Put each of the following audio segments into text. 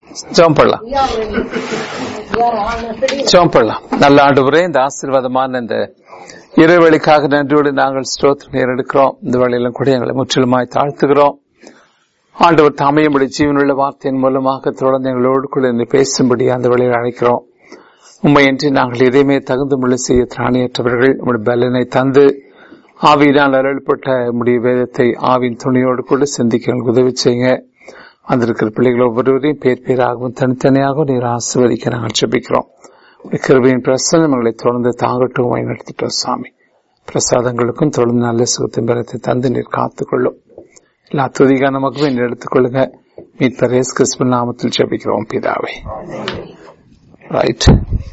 ஜெபம் பண்ணலாம் We are ready. We are all ready. ஜெபம் பண்ணலாம் நல்ல ஆண்டவரே இந்த ஆசீர்வாதமான இந்த இறைவழிக்காக நன்றியோடு நாங்கள் ஸ்தோத்திரம் எடுக்கிறோம் இந்த வழியிலும் கூட எங்களை முற்றிலுமாய் தாழ்த்துகிறோம் ஆண்டவர் தாமையும்படி ஜீவனுள்ள வார்த்தையின் மூலமாக தொடர்ந்து எங்களோடு கூட என்னை பேசும்படி அந்த வழியில் அழைக்கிறோம் உண்மையின்றி நாங்கள் எதையுமே தகுந்த முள்ள செய்ய திராணியற்றவர்கள் உங்களுடைய பலனை தந்து ஆவியினால் அருள்பட்ட உடைய வேதத்தை ஆவின் துணியோடு கூட சிந்திக்க எங்களுக்கு உதவி செய்யுங்க வந்திருக்கிற பிள்ளைகள் ஒவ்வொருவரையும் பேர் பேராகவும் தனித்தனியாகவும் நீர் ஆசிர்வதிக்க நாங்கள் ஜெபிக்கிறோம் உடைய கிருபையின் பிரசனம் எங்களை தொடர்ந்து தாங்கட்டும் வழி நடத்திட்டோம் சாமி பிரசாதங்களுக்கும் தொடர்ந்து நல்ல சுகத்தின் பலத்தை தந்து நீர் காத்துக்கொள்ளும் எல்லா துதிகா நமக்குமே நீர் எடுத்துக்கொள்ளுங்க மீட்பர் இயேசு கிறிஸ்துவின் நாமத்தில் ஜெபிக்கிறோம் பிதாவே ரைட்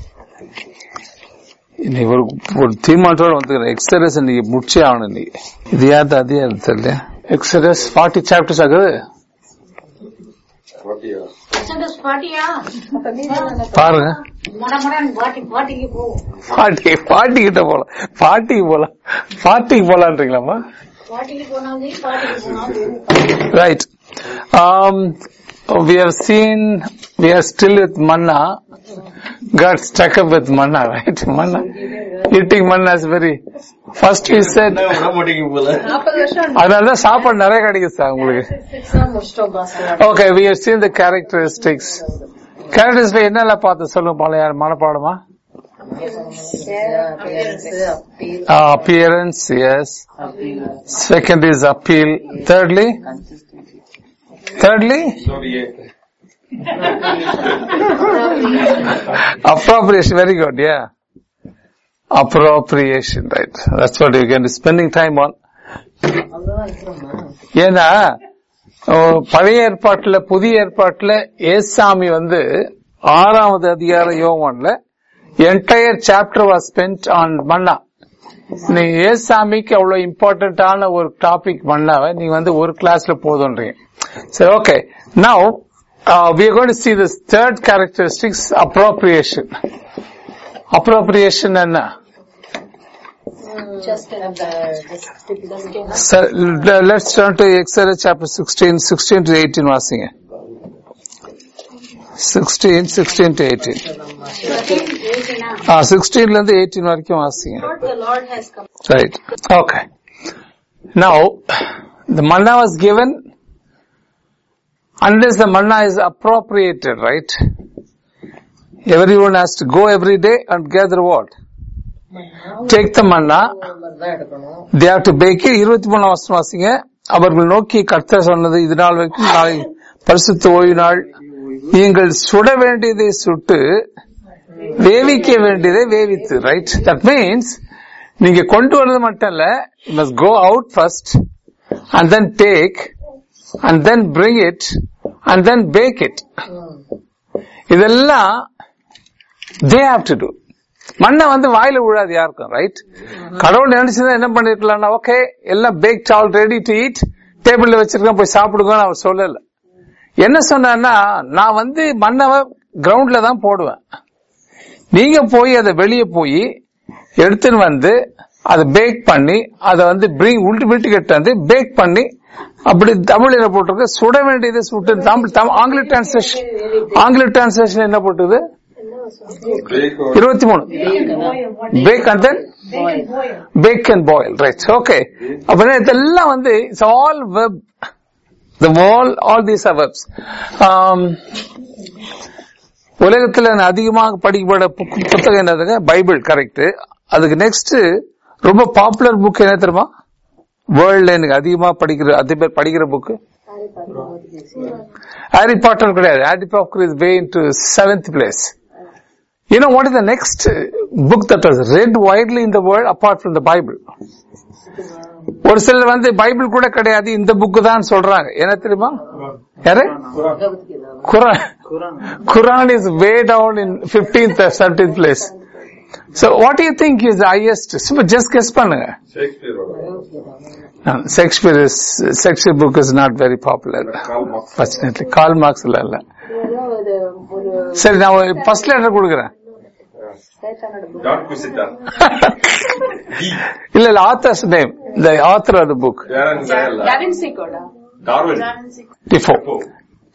இன்னைக்கு ஒரு ஒரு தீர்மானத்தோட வந்து எக்ஸரஸ் இன்னைக்கு முடிச்சே ஆகணும் இன்னைக்கு இது யாரு அதே தெரியல எக்ஸரஸ் ஃபார்ட்டி சாப்டர்ஸ் ஆகுது Exodus 40 யா? பாருங்க மடமடன் பாட்டி பாட்டிக்கு போ பாட்டி பாட்டி கிட்ட போலாம் பாட்டிக்கு போலாம் பாட்டிக்கு போலான்றீங்களாமா பாட்டிக்கு போனாலும் பாட்டிக்கு போனாலும் Right. Um, we have seen, we are still with manna. Got stuck up with manna, right? Manna. Eating manna is very, first we said, நாற்பது வருஷம் அதனாலதான் சாப்பாடு நிறைய கிடைக்குது சார் உங்களுக்கு முடிச்சிட்டோம் pastor okay we have seen the characteristics. Characteristics என்னெல்லாம் பார்த்து சொல்லுங்க பழைய மனப்பாடமா Uh, appearance, yes. Second is appeal. Thirdly? Thirdly? Appropriation, very good, yeah. Appropriation, right. That's what you're going to be spending time on. ஏன்னா ஓ, பழைய ஏற்பாட்டுல புதிய ஏற்பாட்டுல ஏசாமி வந்து ஆறாவது அதிகார யோகன்ல entire chapter was spend on manna நீங்க ஏசாமிக்கு அவ்வளவு இம்பார்ட்டன்டான ஒரு டாபிக் மன்னாவை நீங்க வந்து ஒரு கிளாஸ்ல போதுன்றீங்க சரி okay now we are going to see this third characteristics appropriation appropriation என்ன just uh, the, the typical So, le- let's turn to Exodus chapter 16, 16 to 18 வாசிங்க 16, 16 to 18. ஆ 16 ல இருந்து 18 வரைக்கும் வாசிங்க Lord, the Lord has come. Right. Okay. Now, the manna was given unless the manna is appropriated, right? Everyone has to go every day and gather what? Take the manna. They have to bake it. இருபத்தி மூணாம் வருஷம் வாசிங்க அவர்கள் நோக்கி கர்த்தர் சொன்னது இது நாள் வரைக்கும் நாளை பரிசுத்த ஓய்வு நாள் நீங்கள் சுட வேண்டியதை சுட்டு வேவிக்க வேண்டியதை வேவித்து ரைட் தட் மீன்ஸ் நீங்க கொண்டு வரது மட்டும் இல்ல must go out first and then take and then bring it and then back it இதெல்லாம் தே ஹாவ் டு டூ மண்ணை வந்து வாயில விழாது யாருக்கும் ரைட் கடவுள் நினைச்சதா என்ன பண்ணிருக்கலாம்னா ஓகே எல்லாம் pack all ready to eat டேபிள்ல வச்சிருக்கேன் போய் சாப்பிடுங்கன்னு அவர் சொல்லல என்ன சொன்னார்னா நான் வந்து மண்ணவை கிரவுண்ட்ல தான் போடுவேன் நீங்க போய் அதை வெளியே போய் எடுத்துன்னு வந்து அதை பேக் பண்ணி அதை வந்து பிரிங் உள்ட்டு வீட்டுக்கிட்ட வந்து பேக் பண்ணி அப்படி தமிழ்ல போட்டிருக்கு சுட வேண்டியது சுட்டு தமிழ் தமிழ் ஆங்கில டிரான்ஸ்லேஷன் ஆங்கில டிரான்ஸ்லேஷன் என்ன போட்டுது இருபத்தி மூணு bake and then bake and boil right okay அப்படின்னா இதெல்லாம் வந்து it's all web the all all these are webs உலகத்துல நான் அதிகமாக படிக்கப்பட புக்கு- புத்தகம் என்னதுங்க பைபிள் கரெக்ட் அதுக்கு நெக்ஸ்ட் ரொம்ப பாப்புலர் புக் என்ன தெரியுமா வேர்ல்ட்ல எனக்கு அதிகமா படிக்கிற அதிக பேர் படிக்கிற புக்கு ஹாரி பாட்டர் கிடையாது Harry Potter is way in to seventh place You know what is the next uh, book that was read widely in the world apart from the Bible? ஒரு சிலர் வந்து பைபிள் கூட கிடையாது இந்த book தான் சொல்றாங்க என்ன தெரியுமா யாரு Quran Quran is way down in 15th or 17th place so what do you think is the highest சும்மா just guess பண்ணுங்க Shakespeare is Shakespeare book is not very popular fortunately Karl Marx இல்ல இல்ல சரி நான் first letter கொடுக்குறேன் இல்ல இல்ல author's name the author of the book Darren Sicoda. Defoe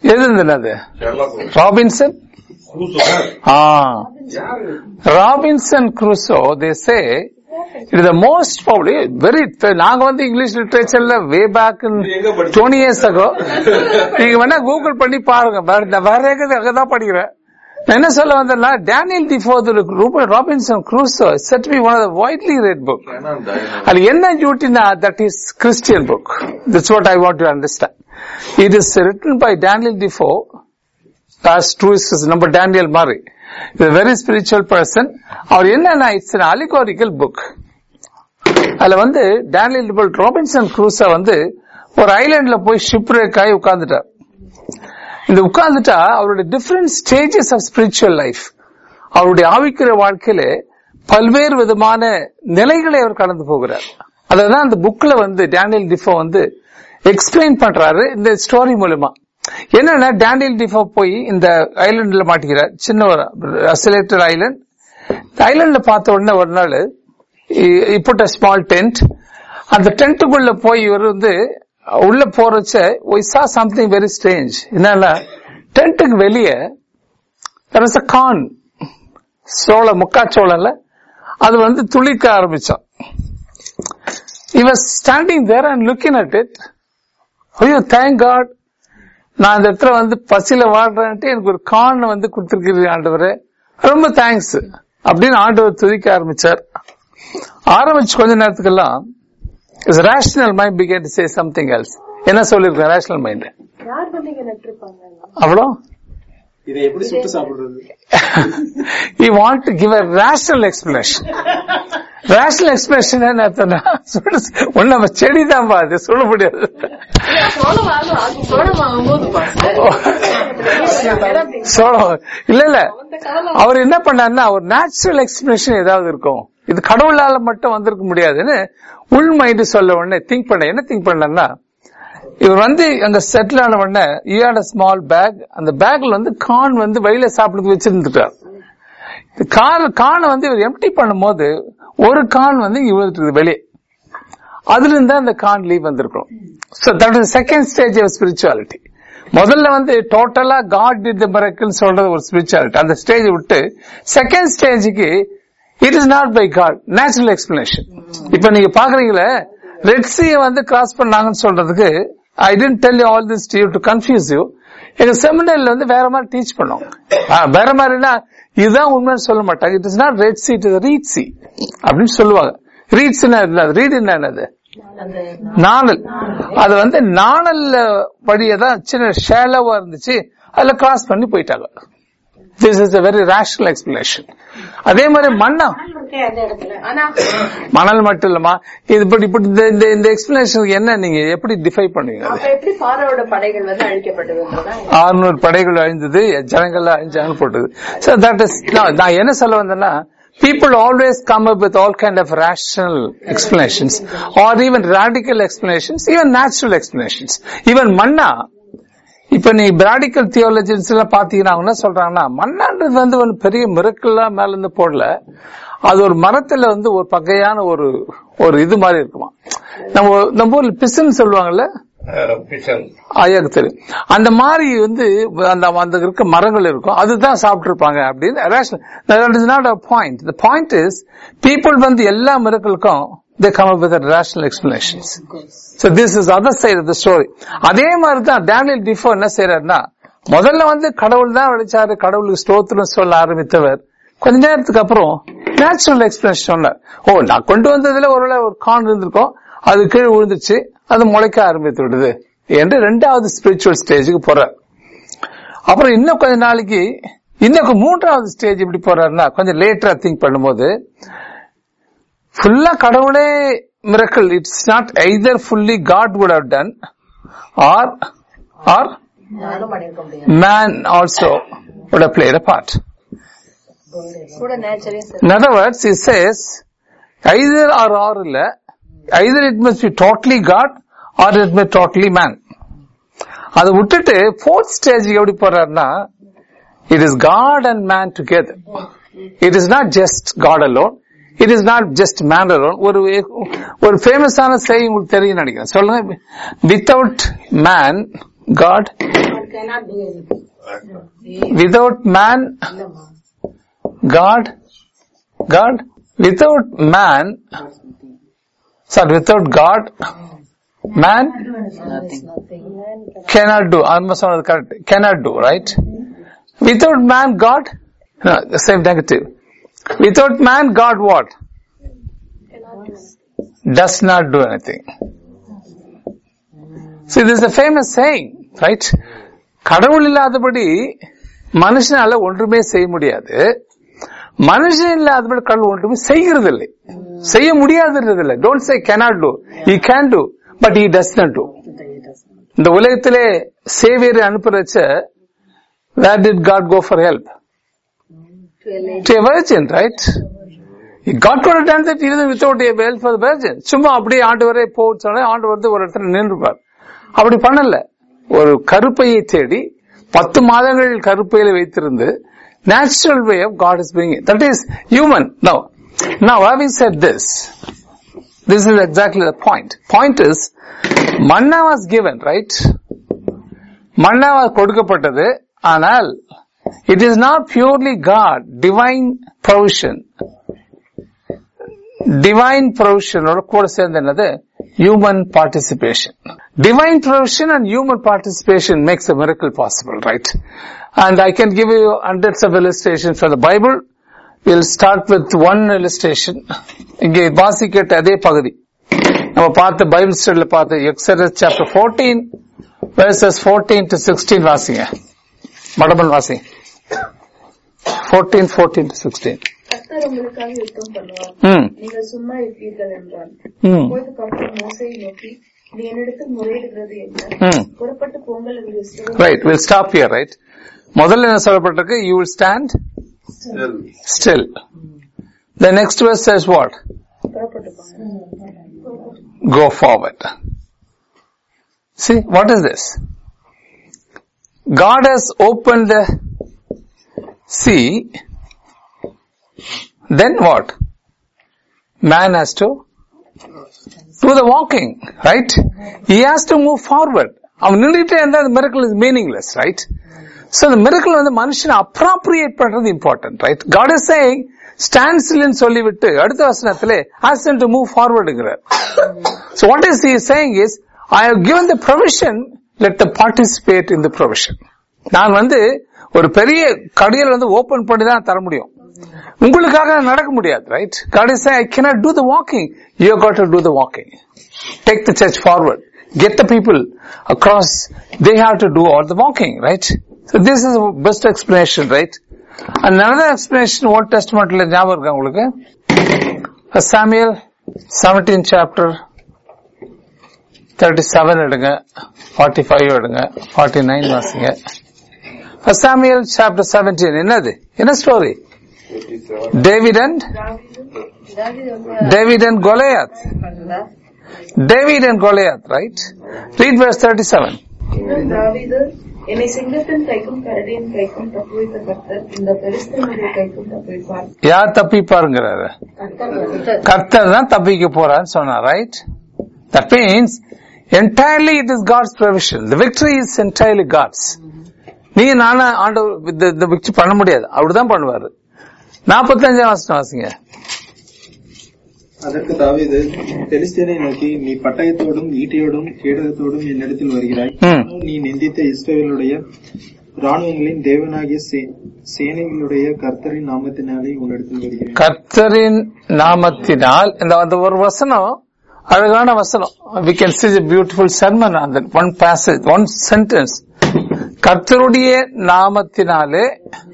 எது இருந்தது ஷெர்லாக் ஹோம்ஸ். Robinson Crusoe. ஆ யாரு? Robinson Crusoe they say it the most probably very நாங்க வந்து இங்கிலீஷ் லிட்ரேச்சர்ல வே பேக் இது எங்க படிச்சீங்க? டுவெண்ட்டி இயர்ஸ் அகோ நீங்க வேணா கூகுள் பண்ணி பாருங்க வேற நான் வேற எங்க அங்கதான் படிக்கிறேன் நான் என்ன சொல்ல வந்தேன்னா Daniel Defoe Robinson Crusoe said be one of widely read book வேணாம் டயனா. அது என்ன டியூட்டினா that is Christian book that's what I want to understand it is written by Daniel Defoe as true is நம்ம Daniel மாதிரி இது very spiritual person அவர் என்னன்னா it's an allegorical book அதுல வந்து டேனியல் டிபல் ராபின்சன் குரூஸ வந்து ஒரு ஐலாண்ட்ல போய் ஷிப்ரேக் ஆகி உட்கார்ந்துட்டார் இந்த உட்கார்ந்துட்டா அவருடைய different stages of spiritual life அவருடைய ஆவிக்கிற வாழ்க்கையில பல்வேறு விதமான நிலைகளை அவர் கடந்து போகிறார் அததான் அந்த புக்ல வந்து டேனியல் டிஃபோ வந்து எக்ஸ்பிளைன் பண்றாரு இந்த ஸ்டோரி மூலமா என்னன்னா டேனியல் டிஃபோ போய் இந்த ஐலண்ட்ல மாட்டிக்கிறார் சின்ன ஒரு அசிலேட்டட் ஐலண்ட் இந்த ஐலண்ட்ல பார்த்த உடனே ஒரு நாள் புட் அ ஸ்மால் டென்ட் அந்த டென்ட்டுக்குள்ள போய் இவர் வந்து உள்ள போறச்ச we saw something very strange என்னன்னா டென்ட்டுக்கு வெளியே there was a corn சோளம் முக்காச்சோளம்ல அது வந்து துளிக்க ஆரம்பிச்சான் he was standing there and looking at it ஐயோ தேங்க் காட் நான் அந்த இடத்துல வந்து பசியில வாழ்றேன்ட்டு எனக்கு ஒரு கான் வந்து கொடுத்திருக்கிறீங்க ஆண்டவரே ரொம்ப தேங்க்ஸ் அப்படின்னு ஆண்டவர் துதிக்க ஆரம்பிச்சார் ஆரம்பிச்சு கொஞ்ச நேரத்துக்கெல்லாம் rational mind began to say something else என்ன சொல்லிருக்கேன் ரேஷனல் மைண்ட் யார் வந்து இங்க நட்டிருப்பாங்க அவ்வளோ இதை எப்படி சுட்டு சாப்பிடுறது he want to give a rational explanation rational explanation என்ன அர்த்தம்னா ஒண்ணு நம்ம செடி தான் அது சொல்ல முடியாது சோளம் ஆகும் ஆகும் சோளம் ஆகும்போது சோளம் இல்ல இல்ல அந்த காலம் அவர் என்ன பண்ணாருன்னா ஒரு நேச்சுரல் எக்ஸ்பிளேஷன் ஏதாவது இருக்கும் இது கடவுளால மட்டும் வந்திருக்க முடியாதுன்னு உள் மைண்ட் சொல்ல உடனே திங்க் பண்ண என்ன திங்க் பண்ணா இவர் வந்து அங்க செட்டில் ஆன உடனே ஈஆட் ஸ்மால் பேக் அந்த பேக்ல வந்து கான் வந்து வெளியில சாப்பிடுறதுக்கு வச்சிருந்துட்டார் இந்த கான் கானை வந்து இவர் எம்டி பண்ணும்போது ஒரு கான் வந்து இங்க விழுந்துட்டு வெளியே அதுல இருந்தா அந்த கான் லீவ் வந்திருக்கும் so that is second stage of spirituality முதல்ல வந்து டோட்டலா காட் டிட் த மிரக்கல் சொல்றது ஒரு ஸ்பிரிச்சுவாலிட்டி அந்த ஸ்டேஜ் விட்டு செகண்ட் ஸ்டேஜுக்கு it is not by God natural explanation இப்ப நீங்க பாக்குறீங்களே ரெட் சீயை வந்து கிராஸ் பண்ணாங்கன்னு சொல்றதுக்கு I tend tell you all this to confuse you எங்க செமினர்ல வந்து வேற மாதிரி டீச் பண்ணோம் ஆ, வேற மாதிரினா இதுதான் உண்மைன்னு சொல்ல மாட்டாங்க it is not red sea it reed sea அப்படின்னு சொல்லுவாங்க ரீட்ஸ் என்ன ரீட் என்ன என்னது அந்த நாணல் அது வந்து நாணல்ல வழியதான் சின்ன ஷேலோவா இருந்துச்சு அதுல கிராஸ் பண்ணி போயிட்டாங்க this is a very rational explanation அதே மாதிரி மண்ணா இருக்கே அந்த இடத்துல ஆனா மணல் மட்டும் இல்லமா இது இப்படி இப்படி இந்த- இந்த இந்த எக்ஸ்பிளனேஷன் என்ன நீங்க எப்படி டிஃபை பண்ணுவீங்க அது அப்ப எப்படி பாரோட படைகள் வந்து அழிக்கப்பட்டதுன்றதா ஆறுநூறு படைகள் அழிந்தது ஜனங்கள் அழிஞ்சாங்க போட்டது So that is நான் என்ன சொல்ல வந்தேன்னா people always come up with all kind of rational explanations or even radical explanations even natural explanations even மன்னா இப்ப நீ ராடிக்கல் தியோலஜின்ஸ் எல்லாம் பாத்தீங்கன்னா அவங்க என்ன சொல்றாங்கன்னா மண்ணான்றது வந்து ஒரு பெரிய மிரக்கல்லாம் மேல இருந்து போடல அது ஒரு மரத்துல வந்து ஒரு பகையான ஒரு ஒரு இது மாதிரி இருக்குமா நம்ம நம்ம ஊர்ல பிசுன்னு சொல்லுவாங்கல்ல பிச்சன் ஐயாக்கு தெரியும் அந்த மாதிரி வந்து அந்த அந்த இருக்க மரங்கள் இருக்கும் அதுதான் சாப்பிட்டு இருப்பாங்க அப்படின்னு not a point the point is people வந்து எல்லா மிரக்களுக்கும் they come up with rational explanations so this is other side of the story அதே மாதிரி தான் டேனியல் டிஃபோ என்ன செய்யறாருன்னா முதல்ல வந்து கடவுள் தான் விளைச்சாரு கடவுளுக்கு ஸ்தோத்திரம் சொல்ல ஆரம்பித்தவர் கொஞ்ச நேரத்துக்கு அப்புறம் நேச்சுரல் எக்ஸ்பிளனேஷன் சொன்னார் ஓ நான் கொண்டு வந்ததுல ஒருவேளை ஒரு கான் இருந்திருக்கும் அது கீழே விழுந்துச்சு அது முளைக்க ஆரம்பித்து விடுது என்று ரெண்டாவது ஸ்பிரிச்சுவல் ஸ்டேஜுக்கு போறார் அப்புறம் இன்னும் கொஞ்ச நாளைக்கு இன்னும் மூன்றாவது ஸ்டேஜ் எப்படி போறாருன்னா கொஞ்சம் லேட்டரா திங்க் பண்ணும்போது ஃபுல்லா கடவுளே miracle it's not either fully God would have done or or யாரும் பண்ணிருக்க முடியாது man also would have played a part. கூட நேச்சரே In other words, he says, either or or இல்ல, either it must be totally God or it may totally man. அதை விட்டுட்டு fourth stage எப்படி போறாருன்னா it is God and man together. It is not just God alone. It is not just man alone. ஒரு ஒரு ஃபேமஸான செய்தி உங்களுக்கு தெரியும் நினைக்கிறேன் சொல்லுங்க without man God cannot do anything. without man God God without man sorry without God man cannot do almost not correct cannot do right without man God no the same negative without man God what does not do anything see this is a famous saying right கடவுள் இல்லாதபடி மனுஷனால ஒன்றுமே செய்ய முடியாது மனுஷன் இல்லாதபடி கடவுள் ஒன்றுமே செய்கிறது இல்லை செய்ய முடியாதுன்றது இல்லை don't say cannot do he can do but he does not do இந்த உலகத்திலே சேவியரை அனுப்புறச்ச where did God go for help To a lady. to a virgin right God could have done that even without a help for the virgin சும்மா அப்படியே ஆண்டவரே போன்னு சொன்னா ஆண்டவர் வந்து ஒரு இடத்துல நின்றுப்பார் அப்படி பண்ணல ஒரு கருப்பையை தேடி பத்து மாதங்கள் கருப்பையில வைத்திருந்து natural way of God is being that is human no now having said this this is exactly the point point is manna was given right manna was கொடுக்கப்பட்டது ஆனால் it is not purely god divine provision divine provision ஓட கூட சேர்ந்து என்னது human participation divine provision and human participation makes a miracle possible right and i can give you hundreds of illustrations from the bible we'll start with one illustration இங்கே வாசிக்கட்ட அதே பகுதி நம்ம பார்த்த Bible ஸ்டடில பார்த்த எக்ஸரஸ் சாப்டர் 14 verses 14 to 16 வாசிங்க மடமன் வாசி 14 14 to 16 கர்த்தர் உங்களுக்காக யுத்தம் பண்ணுவார் ம் நீங்கள் சும்மா இருப்பீர்கள் என்றான் ம் அப்பொழுது கர்த்தர் மோசையை நோக்கி நீ என்னிடத்தில் முறையிடுகிறது என்ன ம் புறப்பட்டு போங்கள் என்று இஸ்ரவேல் right will stop here right முதல்ல என்ன சொல்லப்பட்டிருக்கு you will stand still the next verse says what புறப்பட்டு போங்க go forward see what is this god has opened the sea then what man has to do the walking right he has to move forward அவன் நின்றுட்டே இருந்தா the miracle is meaningless right so the miracle வந்து மனுஷனை appropriate பண்றது important right god is saying stand still ன்னு சொல்லிவிட்டு அடுத்த வசனத்திலே ask them to move forwardங்கிறார் so what is he saying is i have given the provision let them participate in the provision நான் வந்து ஒரு பெரிய கடையில் வந்து ஓபன் பண்ணி தான் தர முடியும் உங்களுக்காக நான் நடக்க முடியாது right God is saying I cannot do the walking you have got to do the walking take the church forward get the people across they have to do all the walking right so this is the best explanation right and another explanation old testamentல ஞாபகம் இருக்கா உங்களுக்கு First Samuel 17 chapter 37 எடுங்க 45 எடுங்க 49 வாசிங்க First Samuel chapter 17 என்னது என்ன story David and தாவீது வந்து David and Goliath பண்றதா? David and Goliath right read verse 37 இன்னும் தாவீது என்னை சிங்கத்தின் கைக்கும் கரடியின் கைக்கும் தப்புவித்த கர்த்தர் இந்த பெலிஸ்தனுடைய கைக்கும் தப்புவிப்பார் யார் தப்பிப்பாருங்கிறாரு கர்த்தர் வந்து கர்த்தர் தான் தப்பிக்க போறான்னு சொன்னார் right that means entirely it is God's provision the victory is entirely God's நீ நானா ஆண்டவர் இந்த இந்த victory பண்ண முடியாது அப்படிதான் பண்ணுவாரு நாற்பத்தஞ்சாம் வாசனம் வாசிங்க அதற்கு தாவீது பெலிஸ்தீனை நோக்கி நீ பட்டயத்தோடும் ஈட்டியோடும் கேடகத்தோடும் என்னிடத்தில் வருகிறாய் ம். நீ நிந்தித்த இஸ்ரவேலுடைய ராணுவங்களின் தேவனாகிய சே- சேனைகளுடைய கர்த்தரின் நாமத்தினாலே உன்னிடத்தில் வருகிறேன் கர்த்தரின் நாமத்தினால் இந்த அந்த ஒரு வசனம் அழகான வசனம் we can see the beautiful sermon on that one passage one sentence கர்த்தருடைய நாமத்தினாலே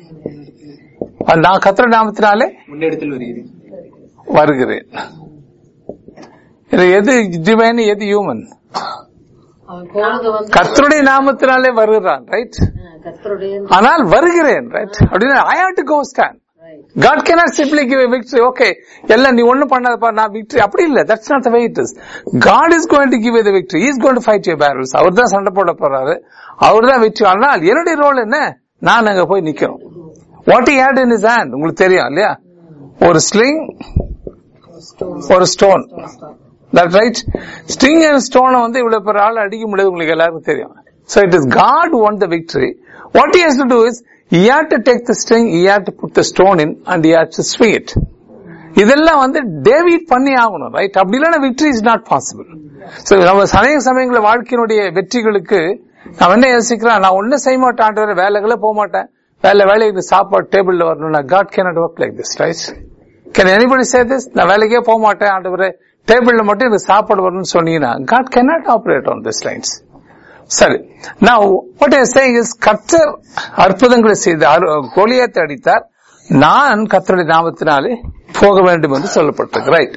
நான் கர்த்தர் நாமத்தினாலே உன்னிடத்தில் வருகிறேன் வருகிறேன் இது எது டிவைன் எது ஹியூமன் அவன் போனது வந்து கர்த்தருடைய நாமத்தினாலே வருகிறான் ரைட் ஆ, கர்த்தருடைய ஆனால் வருகிறேன் ரைட் அப்படின்னா I have to go stand right. God cannot simply give a victory. Okay, எல்லாம் நீ ஒண்ணும் பண்ணாதப்பா நான் victory அப்படி இல்ல that's not the way it is. God is going to give you the victory. He is going to fight your battles. அவர் தான் சண்டை போட போறாரு அவர் தான் வெற்றி ஆனால் என்னுடைய ரோல் என்ன நான் அங்க போய் நிக்கணும் what he had in his hand உங்களுக்கு தெரியும் இல்லையா ஒரு ஸ்லிங் ஒரு stone that right sting and ஸ்டோனை வந்து இவ்வளவு பெரிய ஆள் அடிக்க முடியாது உங்களுக்கு எல்லாருக்கும் தெரியும் So it is God who won the victory. What he has to do is, he had to take the string, he had to put the stone in, and he had to swing it. இதெல்லாம் வந்து David பண்ணி ஆகணும் right அப்படி இல்லைன்னா victory is not possible so நம்ம அநேக சமயங்கள வாழ்க்கையினுடைய வெற்றிகளுக்கு நான் என்ன யோசிக்கிறேன் நான் ஒன்னும் செய்ய மாட்டேன் ஆண்டவரே, வேலைகளே போக மாட்டேன் வேலை வேலைக்கு சாப்பாடு டேபிள்ல வரணும்னா God cannot work like this right can anybody say this நான் வேலைக்கே போக மாட்டேன் ஆண்டவரே டேபிள்ல மட்டும் எனக்கு சாப்பாடு வரணும்னு சொன்னீங்கன்னா God cannot operate on this lines சரி நான் வாட் ஐ சேயிங் இஸ் கர்த்தர் அற்புதங்களை செய்து கோலியத்தை அடித்தார் நான் கர்த்தருடைய நாமத்தினாலே போக வேண்டும் என்று சொல்லப்பட்டிருக்கு right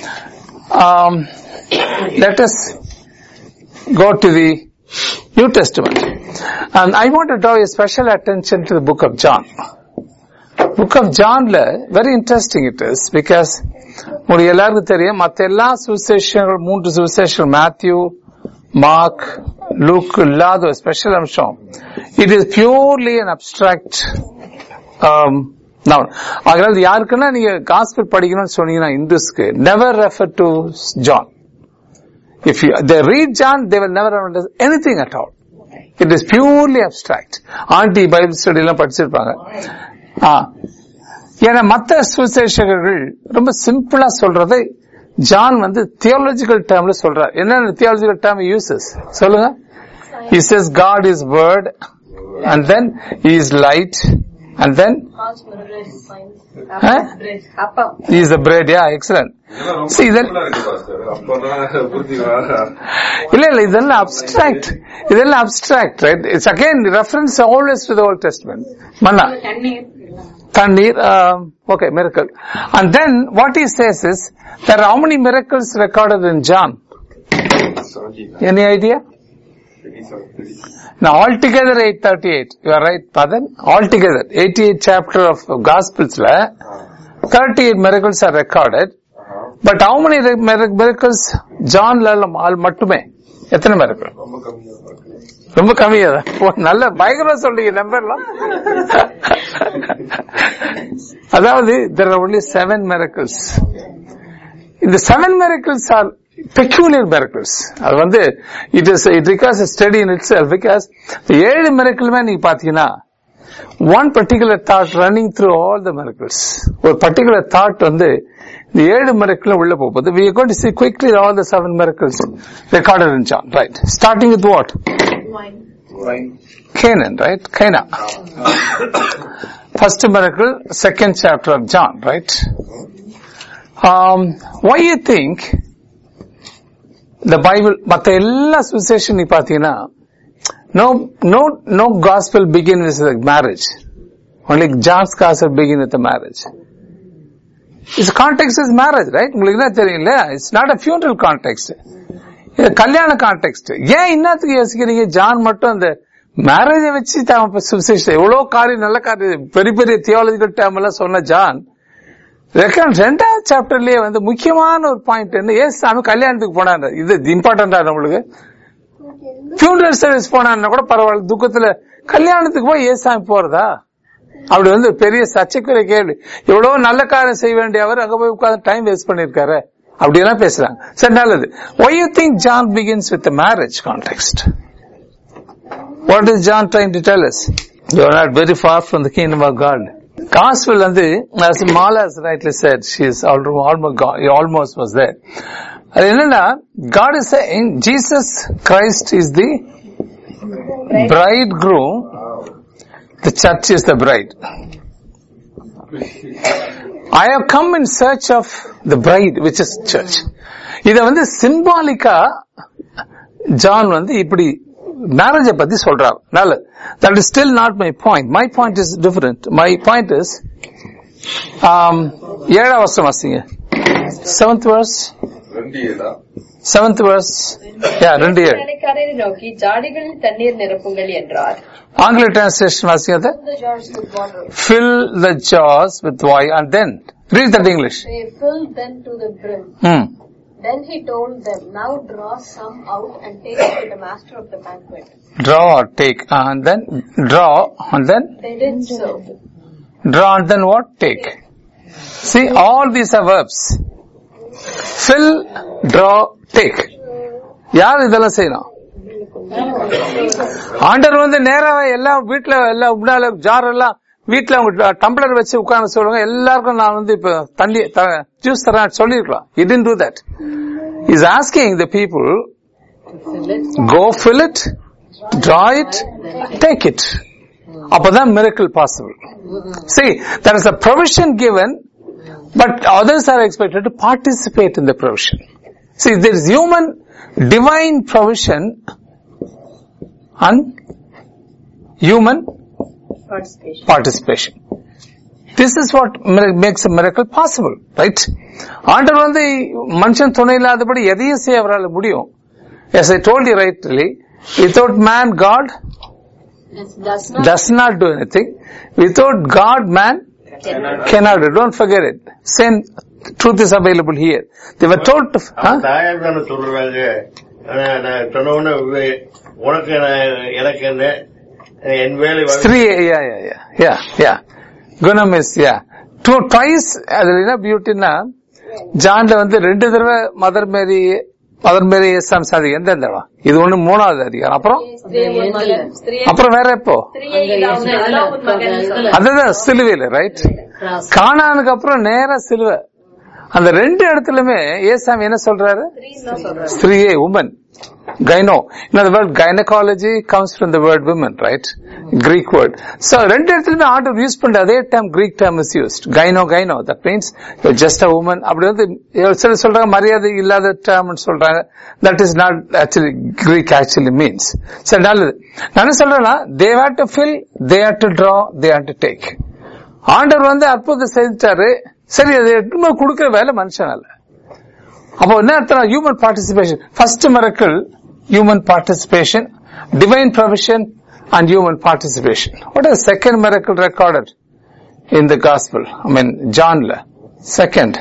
let us go to the New Testament. And I want to draw a special attention to the book of John. Book of Johnல very interesting it is because உங்களுக்கு எல்லாருக்கும் தெரியும் மத்த எல்லா சுவிசேஷங்கள் மூன்று சுவிசேஷங்கள் மேத்யூ மார்க் லூக் இல்லாத ஒரு special அம்சம் it is purely an abstract அதனால யாருக்குன்னா நீங்க காஸ்பிள் படிக்கணும்னு சொன்னீங்கன்னா இந்துஸ்க்கு never refer to John If you, they read John, they will never understand anything at all. It is purely abstract. ஆண்டி பைபிள் ஸ்டடி எல்லாம் படிச்சிருப்பாங்க ஆ. ஏன்னா மத்த சுவிசேஷகர்கள் ரொம்ப சிம்பிளா சொல்றதை ஜான் வந்து தியாலஜிக்கல் டேர்ம்ல சொல்றார் என்ன தியாலஜிக்கல் டேர்ம் யூசஸ் சொல்லுங்க he says god is word and then he is light and then Huh? அப்பம் he is the bread yeah excellent See, then- அப்பதான் புரிஞ்சுக்கா இல்ல இல்ல இதெல்லாம் அப்டிராக்ட் இதெல்லாம் abstract right it's again reference always to the old testament manna தண்ணீர் okay miracle and then what is says is there how many miracles recorded in John any idea Now altogether 838. You are right, Padan. Altogether 88 chapter of Gospels la 38 miracles are recorded. But how many re- mir- miracles John ல ஆல் மட்டுமே எத்தனை miracle? ரொம்ப கம்மியா தான் ஓ, நல்ல பயங்கரமா சொல்றீங்க நம்பர்லாம் அதாவது there are only seven miracles இந்த seven miracles are peculiar miracles அது வந்து it is it because study in itself because ஏழு மிரக்கிளுமே நீங்க பாத்தீங்கன்னா one particular thought running through all the miracles ஒரு பர்டிகுலர் தாட் வந்து இந்த ஏழு மிரக்கிளும் உள்ள போகுது we are going to see quickly all the seven miracles recorded in John right starting with what Canaan right Cana first miracle second chapter of John right um, why you think the Bible மத்த எல்லா சுவிசேஷன் நீ பாத்தீங்கன்னா no no no gospel begin with the marriage only John's gospel begin with the marriage its context is marriage right உங்களுக்கு என்ன தெரியல it's not a funeral context இது கல்யாண contact ஏன் இன்னத்துக்கு யோசிக்கிறீங்க ஜான் மட்டும் அந்த மேரேஜை வச்சு தான் சுவிசேஷம் எவ்வளவு காரியம் நல்ல காரியம் பெரிய பெரிய தியாலஜிக்கல் டேம் எல்லாம் சொன்ன ஜான் ரெக்கார்ட் ரெண்டாவது சாப்டர்லயே வந்து முக்கியமான ஒரு பாயிண்ட் என்ன ஏன் சாமி கல்யாணத்துக்கு போனாரு இது இம்பார்ட்டண்டா நம்மளுக்கு ஃபியூனரல் சர்வீஸ் போனான்னா கூட பரவாயில்ல துக்கத்துல கல்யாணத்துக்கு போய் ஏன் சாமி போறதா அப்படி வந்து பெரிய சர்ச்சைக்குரிய கேள்வி எவ்வளவு நல்ல காரியம் செய்ய வேண்டிய அவர் அங்க போய் உட்கார்ந்து டைம் வேஸ்ட் பண்ணிருக்காரு அப்படி எல்லாம் பேசுறாங்க சரி நல்லது why you think John begins with marriage context what is John trying to tell us you are not very far from the kingdom of god gospel வந்து as Mala has rightly said she is almost almost, almost was there அது என்னன்னா God is saying Jesus Christ is the bridegroom the church is the bride I have come in search of the bride which is church இத வந்து சிம்பாலிக்கா John வந்து இப்படி மேரேஜ பத்தி சொல்றாரு நல்ல that is still not my point my point is different my point is ஏழாம் வருஷம் வாசிங்க செவன்த் வர்ஸ் ரெண்டு ஏதா செவன்த் வர்ஸ் யா ரெண்டு ஏழு வேலைக்காரரை நோக்கி ஜாடிகளில் தண்ணீர் நிரப்புங்கள் என்றார் ஆங்கில டிரான்ஸ்லேஷன் வாசிங்க அதை the jars with water. fill the jars with wine and then read that English. They filled them to the brim. Hmm. Then he told them, Now draw some out and take it to the master of the banquet. Draw or take and then draw and then They did so. draw and then what? Take. See, all these are verbs. Fill, draw, take. யார் இதெல்லாம் செய்யணும் ஆண்டவர் வந்து நேரா எல்லாம் வீட்டுல எல்லாம் முன்னால ஜார் எல்லாம் வீட்டுல அவங்க டம்ளர் வச்சு உட்கார்ந்து சொல்லுவாங்க எல்லாருக்கும் நான் வந்து இப்ப தண்ணி ஜூஸ் தரேன் சொல்லிருக்கலாம் it didn't do that is asking the people go fill it draw it take it அப்பதான் miracle possible see there is a provision given but others are expected to participate in the provision see there is human divine provision and human participation. This is what mir- makes a miracle possible, right? ஆண்டவர் வந்து மனுஷன் துணை இல்லாதபடி எதையும் செய்ய அவரால் முடியும் as I told you rightly without man God does not do anything without God man cannot do don't forget it same truth is available here they were told to huh? தாயார் தானே சொல்றாங்க ஆனா, நான் சொன்ன உடனே வே- உனக்கு நான் எனக்கு என்ன என் வேலை வந்து- ஸ்திரீ யா யா யா யா யா குணம் இஸ் யா டூ ட்வைஸ் அதுல என்ன பியூட்டின்னா ஜான்ல வந்து ரெண்டு தடவை மதர் மேரி மதர் மேரி எஸ்ஆம் சாதி எந்த இடம் இது ஒண்ணு மூணாவது அதிகாரம் அப்புறம் அப்புறம் வேற எப்போ அதுதான் சிலுவையில ரைட் காணானுக்கு அப்புறம் நேரா சிலுவை அந்த ரெண்டு இடத்துலயுமே ஏசாமி என்ன சொல்றாரு ஸ்திரீயே woman gyno in other words gynecology comes from the word women right greek word so ரெண்டு இடத்துலயுமே ஆர்டர் யூஸ் பண்ற அதே term greek term is used gyno gyno that means you're just a woman அப்படி வந்து சில சொல்றாங்க மரியாதை இல்லாத term சொல்றாங்க that is not actually greek actually means சரி நல்லது நான் என்ன சொல்றேன்னா they have to fill they have to draw they have to take ஆண்டவர் வந்து அற்புதம் செஞ்சுட்டாரு சரி அதை எடுத்து கொடுக்கிற வேலை மனுஷனால அப்போ என்ன அர்த்தம் human participation first miracle human participation divine provision and human participation what is second miracle recorded in the gospel I mean ஜான்ல செகண்ட்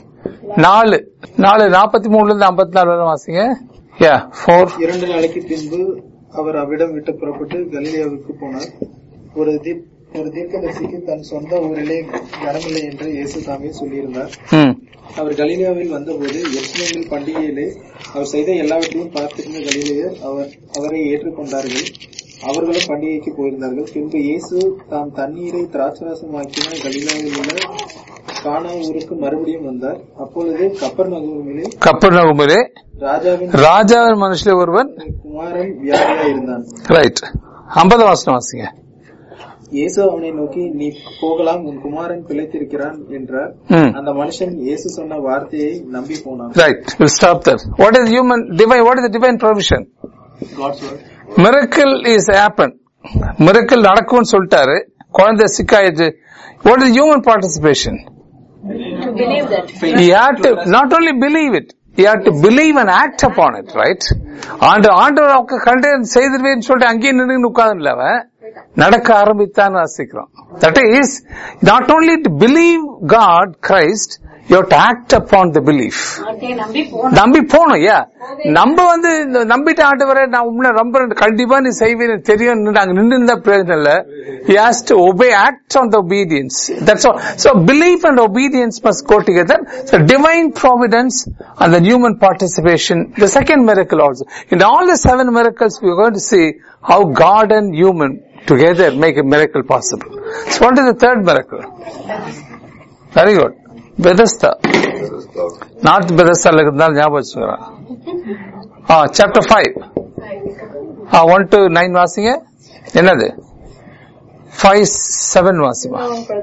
நாலு நாலு நாற்பத்தி மூணுல இருந்து ஐம்பத்தி நாலு வரை வாசிங்க யா ஃபோர் இரண்டு நாளைக்கு பின்பு அவர் அவ்விடம் விட்டு புறப்பட்டு கலிலியாவுக்கு போனார் ஒரு தீப் ஒரு தீர்க்கதரிசிக்கு தன் சொந்த ஊரிலே கனமில்லை என்று இயேசு தாமே சொல்லியிருந்தார் ம் அவர் கலிலியாவில் வந்தபோது எருசலேமில் பண்டிகையிலே அவர் செய்த எல்லாவற்றையும் பார்த்திருந்த கலிலேயர் அவர் அவரை ஏற்றுக்கொண்டார்கள் அவர்களும் பண்டிகைக்கு போயிருந்தார்கள் பின்பு இயேசு தாம் தண்ணீரை திராட்சரசமாக்கின கலிலாவில் உள்ள கானா ஊருக்கு மறுபடியும் வந்தார் அப்பொழுது கப்பர் நகரிலே கப்பர் நகுமரே ராஜாவின் ராஜாவின் மனுஷில ஒருவன் குமாரன் வியாதியா இருந்தான் ரைட் ஐம்பது வாசனம் வாசிங்க இயேசு அவனை நோக்கி நீ போகலாம் உன் குமாரன் பிழைத்திருக்கிறான் என்றார் ம் அந்த மனுஷன் இயேசு சொன்ன வார்த்தையை நம்பி போனான் Right. We'll stop there. What is human divine? What is the divine provision? God's word. Miracle is happen. Miracle நடக்கும்னு சொல்லிட்டாரு குழந்தை சிக்காயிடுச்சு What is human participation? To believe that. He had to not only believe it, he had to believe and act upon it, right? ஆண்டு ஆண்டவர் அவங்க கண்டு செய்திருவேன்னு சொல்லிட்டு அங்கேயே நின்று உட்கார்ந்து அவன் நடக்க ஆரம்பித்தான் வாசிக்கிறோம் that is not only to believe God Christ you to act upon the belief நம்பி போகணும் ஏ நம்ம வந்து இந்த நம்பிட்டு ஆண்டவரை நான் உண்மை நம்புறேன் கண்டிப்பா நீ செய்வேன் தெரியும் நாங்க நின்று இருந்தா பிரயோஜனம் இல்ல he has to obey act on the obedience that's all so belief and obedience must go together so divine providence and the human participation the second miracle also in all the seven miracles we are going to see how god and human together make a miracle possible so what is the third miracle very good Bethesda. North பெதஸ்தால இருந்தாலும் ஞாபகம் வச்சுக்கிறேன் ah chapter five ah one to nine வாசிங்க என்னது five seven வாசிமா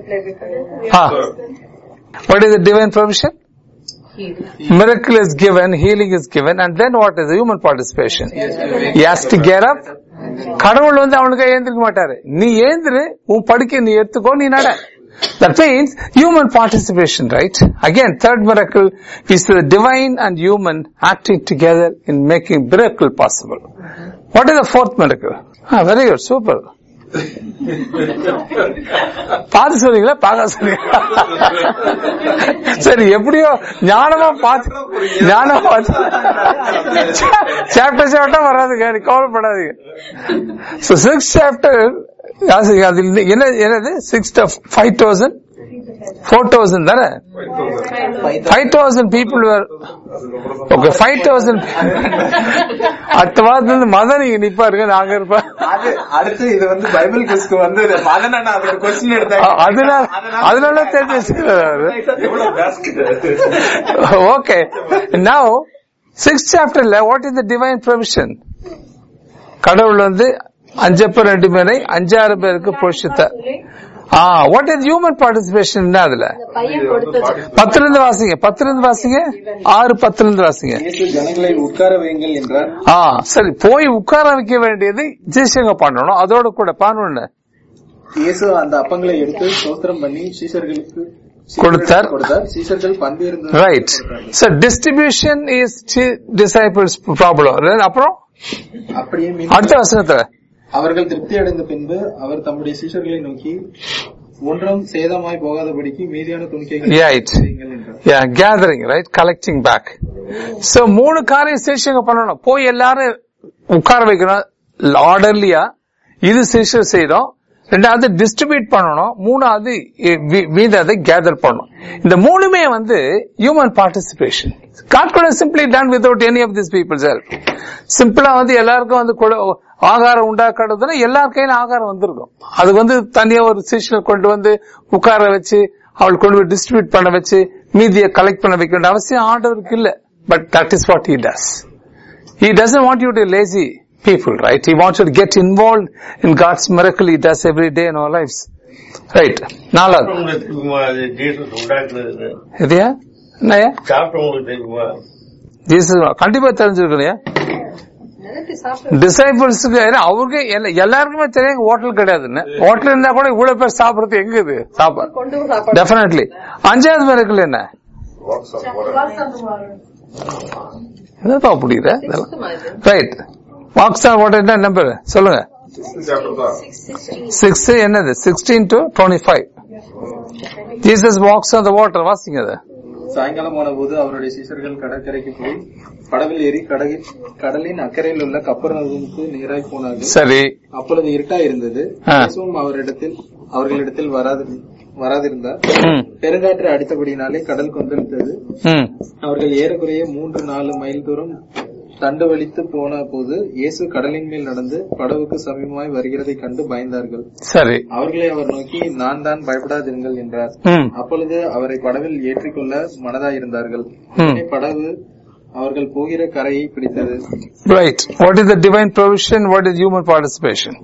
ah what is the divine provision miracle is given healing is given and then what is the human participation he has to get up கடவுள் வந்து அவனுக்கு ஏந்திருக்க மாட்டாரு நீ ஏந்திரு உன் படுக்கை நீ எடுத்துக்கோ நீ நட that means human participation right again third miracle is the divine and human acting together in making miracle possible what is the fourth miracle ah very good super பார்த்து சொல்றீங்களா பார்க்க சொல்றீங்களா சரி எப்படியோ ஞானமா பார்த்து ஞானமா பார்த்து சாப்டர் சாப்டா வராதுங்க நீ கவலைப்படாதீங்க So sixth chapter, அதில் என்ன என்னது six five thousand four thousand தானே five thousand people okay five thousand அடுத்த வாரத்துல இருந்து மதன் இங்க நிப்பாருங்க நாங்க இருப்பேன் அது அடுத்து இது வந்து பைபிள் குஸ்க்கு வந்து மதன் அண்ணா அதுல கொஸ்டின் எடுத்தாங்க அ- அதனால அதனால தெரிஞ்சு வச்சுக்கிறாரு எவ்வளவு பேஸ்கெட் okay. Now, sixth chapterல what is the divine provision? கடவுள் வந்து அஞ்சப்ப ரெண்டு பேரை அஞ்சாறு பேருக்கு போஷித்தார் ah what is human participation என்ன அதுல இந்த பையன் கொடுத்தது பத்துல இருந்து வாசிங்க பத்துல இருந்து வாசிங்க ஆறு பத்துல இருந்து வாசிங்க இயேசு ஜனங்களை உட்கார வையுங்கள் என்றார் ஆ சரி போய் உட்கார வைக்க வேண்டியது ஜெய்சங்க பண்ணணும் அதோட கூட பானு இயேசு அந்த அப்பங்களை எடுத்து சோத்திரம் பண்ணி சீஷர்களுக்கு கொடுத்தார். கொடுத்தார் சீஷர்கள் பந்து இருந்த right so distribution is disciples problem அப்புறம் அப்படியே மீண்டும் அடுத்த வசனத்துல அவர்கள் திருப்தி அடைந்த பின்பு அவர் தம்முடைய சீஷர்களை நோக்கி ஒன்றும் சேதமாய் போகாதபடிக்கு மீதியான துணிக்கைகள் Right. செய்யுங்கள் என்றார் yeah gathering right collecting back so மூணு காரியம் சேஷங்க பண்ணணும் போய் எல்லாரும் உட்கார வைக்கணும் ஆர்டர்லியா இது சேஷம் செய்யறோம் ரெண்டாவது டிஸ்ட்ரிபியூட் பண்ணணும் மூணாவது மீதாதை கேதர் பண்ணணும் இந்த மூணுமே வந்து ஹியூமன் பார்ட்டிசிபேஷன் காட் கூட simply done without any of this people's help சிம்பிளா வந்து எல்லாருக்கும் வந்து கொடு- ஆகாரம் உண்டாக்குறதுன்னா எல்லார் கையில ஆகாரம் வந்திருக்கும் அது வந்து தனியா ஒரு சீஷனை கொண்டு வந்து உட்கார வச்சு அவள் கொண்டு போய் டிஸ்ட்ரிபியூட் பண்ண வச்சு மீதியை கலெக்ட் பண்ண வைக்க வேண்டிய அவசியம் ஆர்டருக்கு இல்ல but that is what he does He doesn't want you to lazy people, right? He wants you to get involved in God's miracle He does every day in our lives. Right. நாலாவது உங்களுக்கு தெரியுமா அது Jesus உண்டாக்குனது எதையா என்னையா சாப்பிட்டவங்களுக்கு தெரியுமா Jesus கண்டிப்பா தெரிஞ்சிருக்கலையா நினைத்து சாப்பிட்டு டிசைபிள்ஸுக்கு அவருக்கு எல்லா- எல்லாருக்குமே தெரியும் ஹோட்டல் கிடையாதுன்னு ஹோட்டல் இருந்தா கூட இவ்வளவு பேர் சாப்பிடுறது எங்க இது சாப்பாடு கொண்டு வந்து சாப்பாடு டெஃபினெட்லி அஞ்சாவது மிரக்கல் என்ன வாக்ஸ் ஆஃப் வாட்டர் என்னப்பா புரியுது இதெல்லாம் Sixth மாதிரி. ரைட் வாக்ஸ் வாட்டர் என்ன நம்பர் சொல்லுங்க சாப்டர் தான் சிக்ஸ் என்னது sixteen to twenty five Jesus walks on the water வாசிங்க அதை சாயங்காலம் போன போது அவருடைய சீஷர்கள் கடற்கரைக்கு போய் படவில் ஏறி கடலில் கடலின் அக்கறையில் உள்ள கப்பர்நகமுக்கு நேராய் போனார்கள் சரி அப்பொழுது இருட்டா இருந்தது ஆ. இயேசுவும் அவரிடத்தில் அவர்களிடத்தில் வராது வராதிருந்தார் ம் பெருங்காற்று அடித்தபடினாலே கடல் கொந்தளித்தது ம் அவர்கள் ஏறக்குறைய மூன்று நாலு மைல் தூரம் தண்டு வலித்து போன போது இயேசு கடலின் மேல் நடந்து படவுக்கு சமீபமாய் வருகிறதை கண்டு பயந்தார்கள் சரி அவர்களை அவர் நோக்கி நான் தான் பயப்படாதிருங்கள் என்றார் ம் அப்பொழுது அவரை படவில் ஏற்றிக்கொள்ள மனதாயிருந்தார்கள் ம். உடனே படவு அவர்கள் போகிற கரையை பிடித்தது right what is the divine provision what is human participation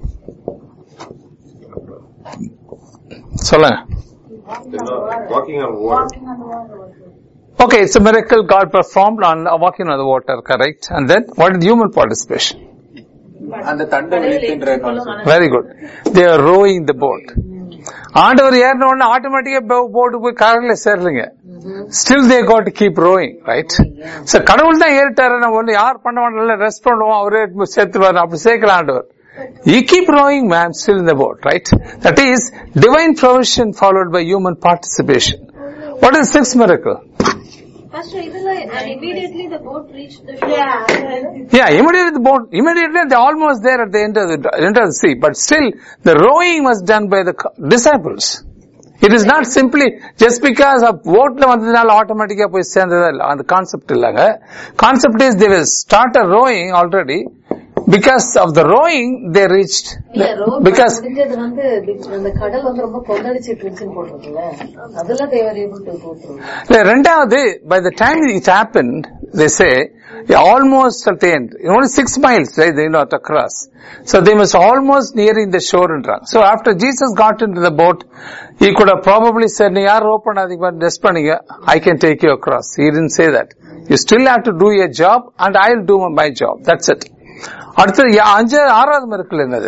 சொல்லுங்க walking on water Okay, it's a miracle God performed on uh, walking on the water, correct? And then, what is human participation? அந்த தண்டு வலித்துன்ற concept. Very good. They are rowing the boat. ஆண்டவர் ஏறின உடனே ஆட்டோமேட்டிக்கா போட்டு போய் கடல்ல சேர்றீங்க still they got keep rowing right so கடவுள் தான் ஏறிட்டாரு நம்ம ஒண்ணு யார் பண்ண வேண்டாம் ரெஸ்ட் பண்ணுவோம் அவரே சேர்த்துவாரு அப்படி சேர்க்கல ஆண்டவர் You keep rowing man still in the boat, right? That is divine provision followed by human participation. What is sixth miracle? Pastor, இதுல and immediately the boat reached the shore. Yeah, immediately the boat, immediately they're almost there at the end of the, end of the sea, but still the rowing was done by the co- disciples. It is not simply just because of boatல வந்ததுனால ஆட்டோமேட்டிக்கா போய் சேர்ந்ததா இல்ல அந்த concept இல்லங்க concept is they will start a rowing already because of the rowing they reached இல்ல road because முடிஞ்சது வந்து அந்த கடல் வந்து ரொம்ப கொந்தளிச்சிட்டு இருந்துச்சுன்னு போட்டிருக்குல்ல அதெல்லாம் they were able to go through இல்ல, ரெண்டாவது by the time it happened they say almost at the end only six miles right they know to cross so they was almost nearing the shore என்றாங்க so after jesus got into the boat he could have probably said நீ யார் rope பண்ணாதீங்க rest பண்ணீங்க i can take you across he didn't say that you still have to do your job and i'll do my job that's it அடுத்தது யா- அஞ்சு ஆறாவது மறுக்கல் என்னது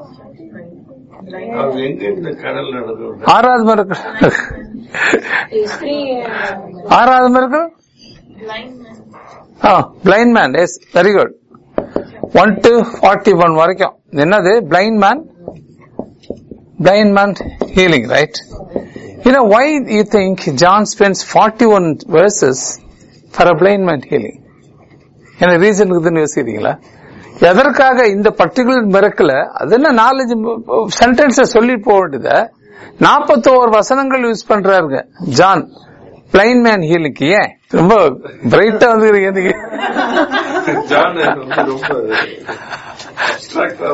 அவங்க எங்க இந்த கடல் நடந்தது ஆறாவது மறுக்கல் ஆறாவது miracle ah blind man yes very good one to forty one வரைக்கும் என்னது blind man blind man healing right You know, why you think John spends 41 verses for a blind man healing? என்ன reason இருக்குதுன்னு யோசிக்கிறீங்களா எதற்காக இந்த particular மிரக்கல அது என்ன நாலஞ்சு சென்டென்ஸ சொல்லி போக வேண்டியத நாற்பத்தோரு வசனங்கள் யூஸ் பண்றாருங்க ஜான் பிளைன் மேன் ஹீலிங்க்கு ஏன் ரொம்ப பிரைட்டா வந்துக்கிறீங்க நீங்க ஜான் வந்து ரொம்ப abstract-ஆ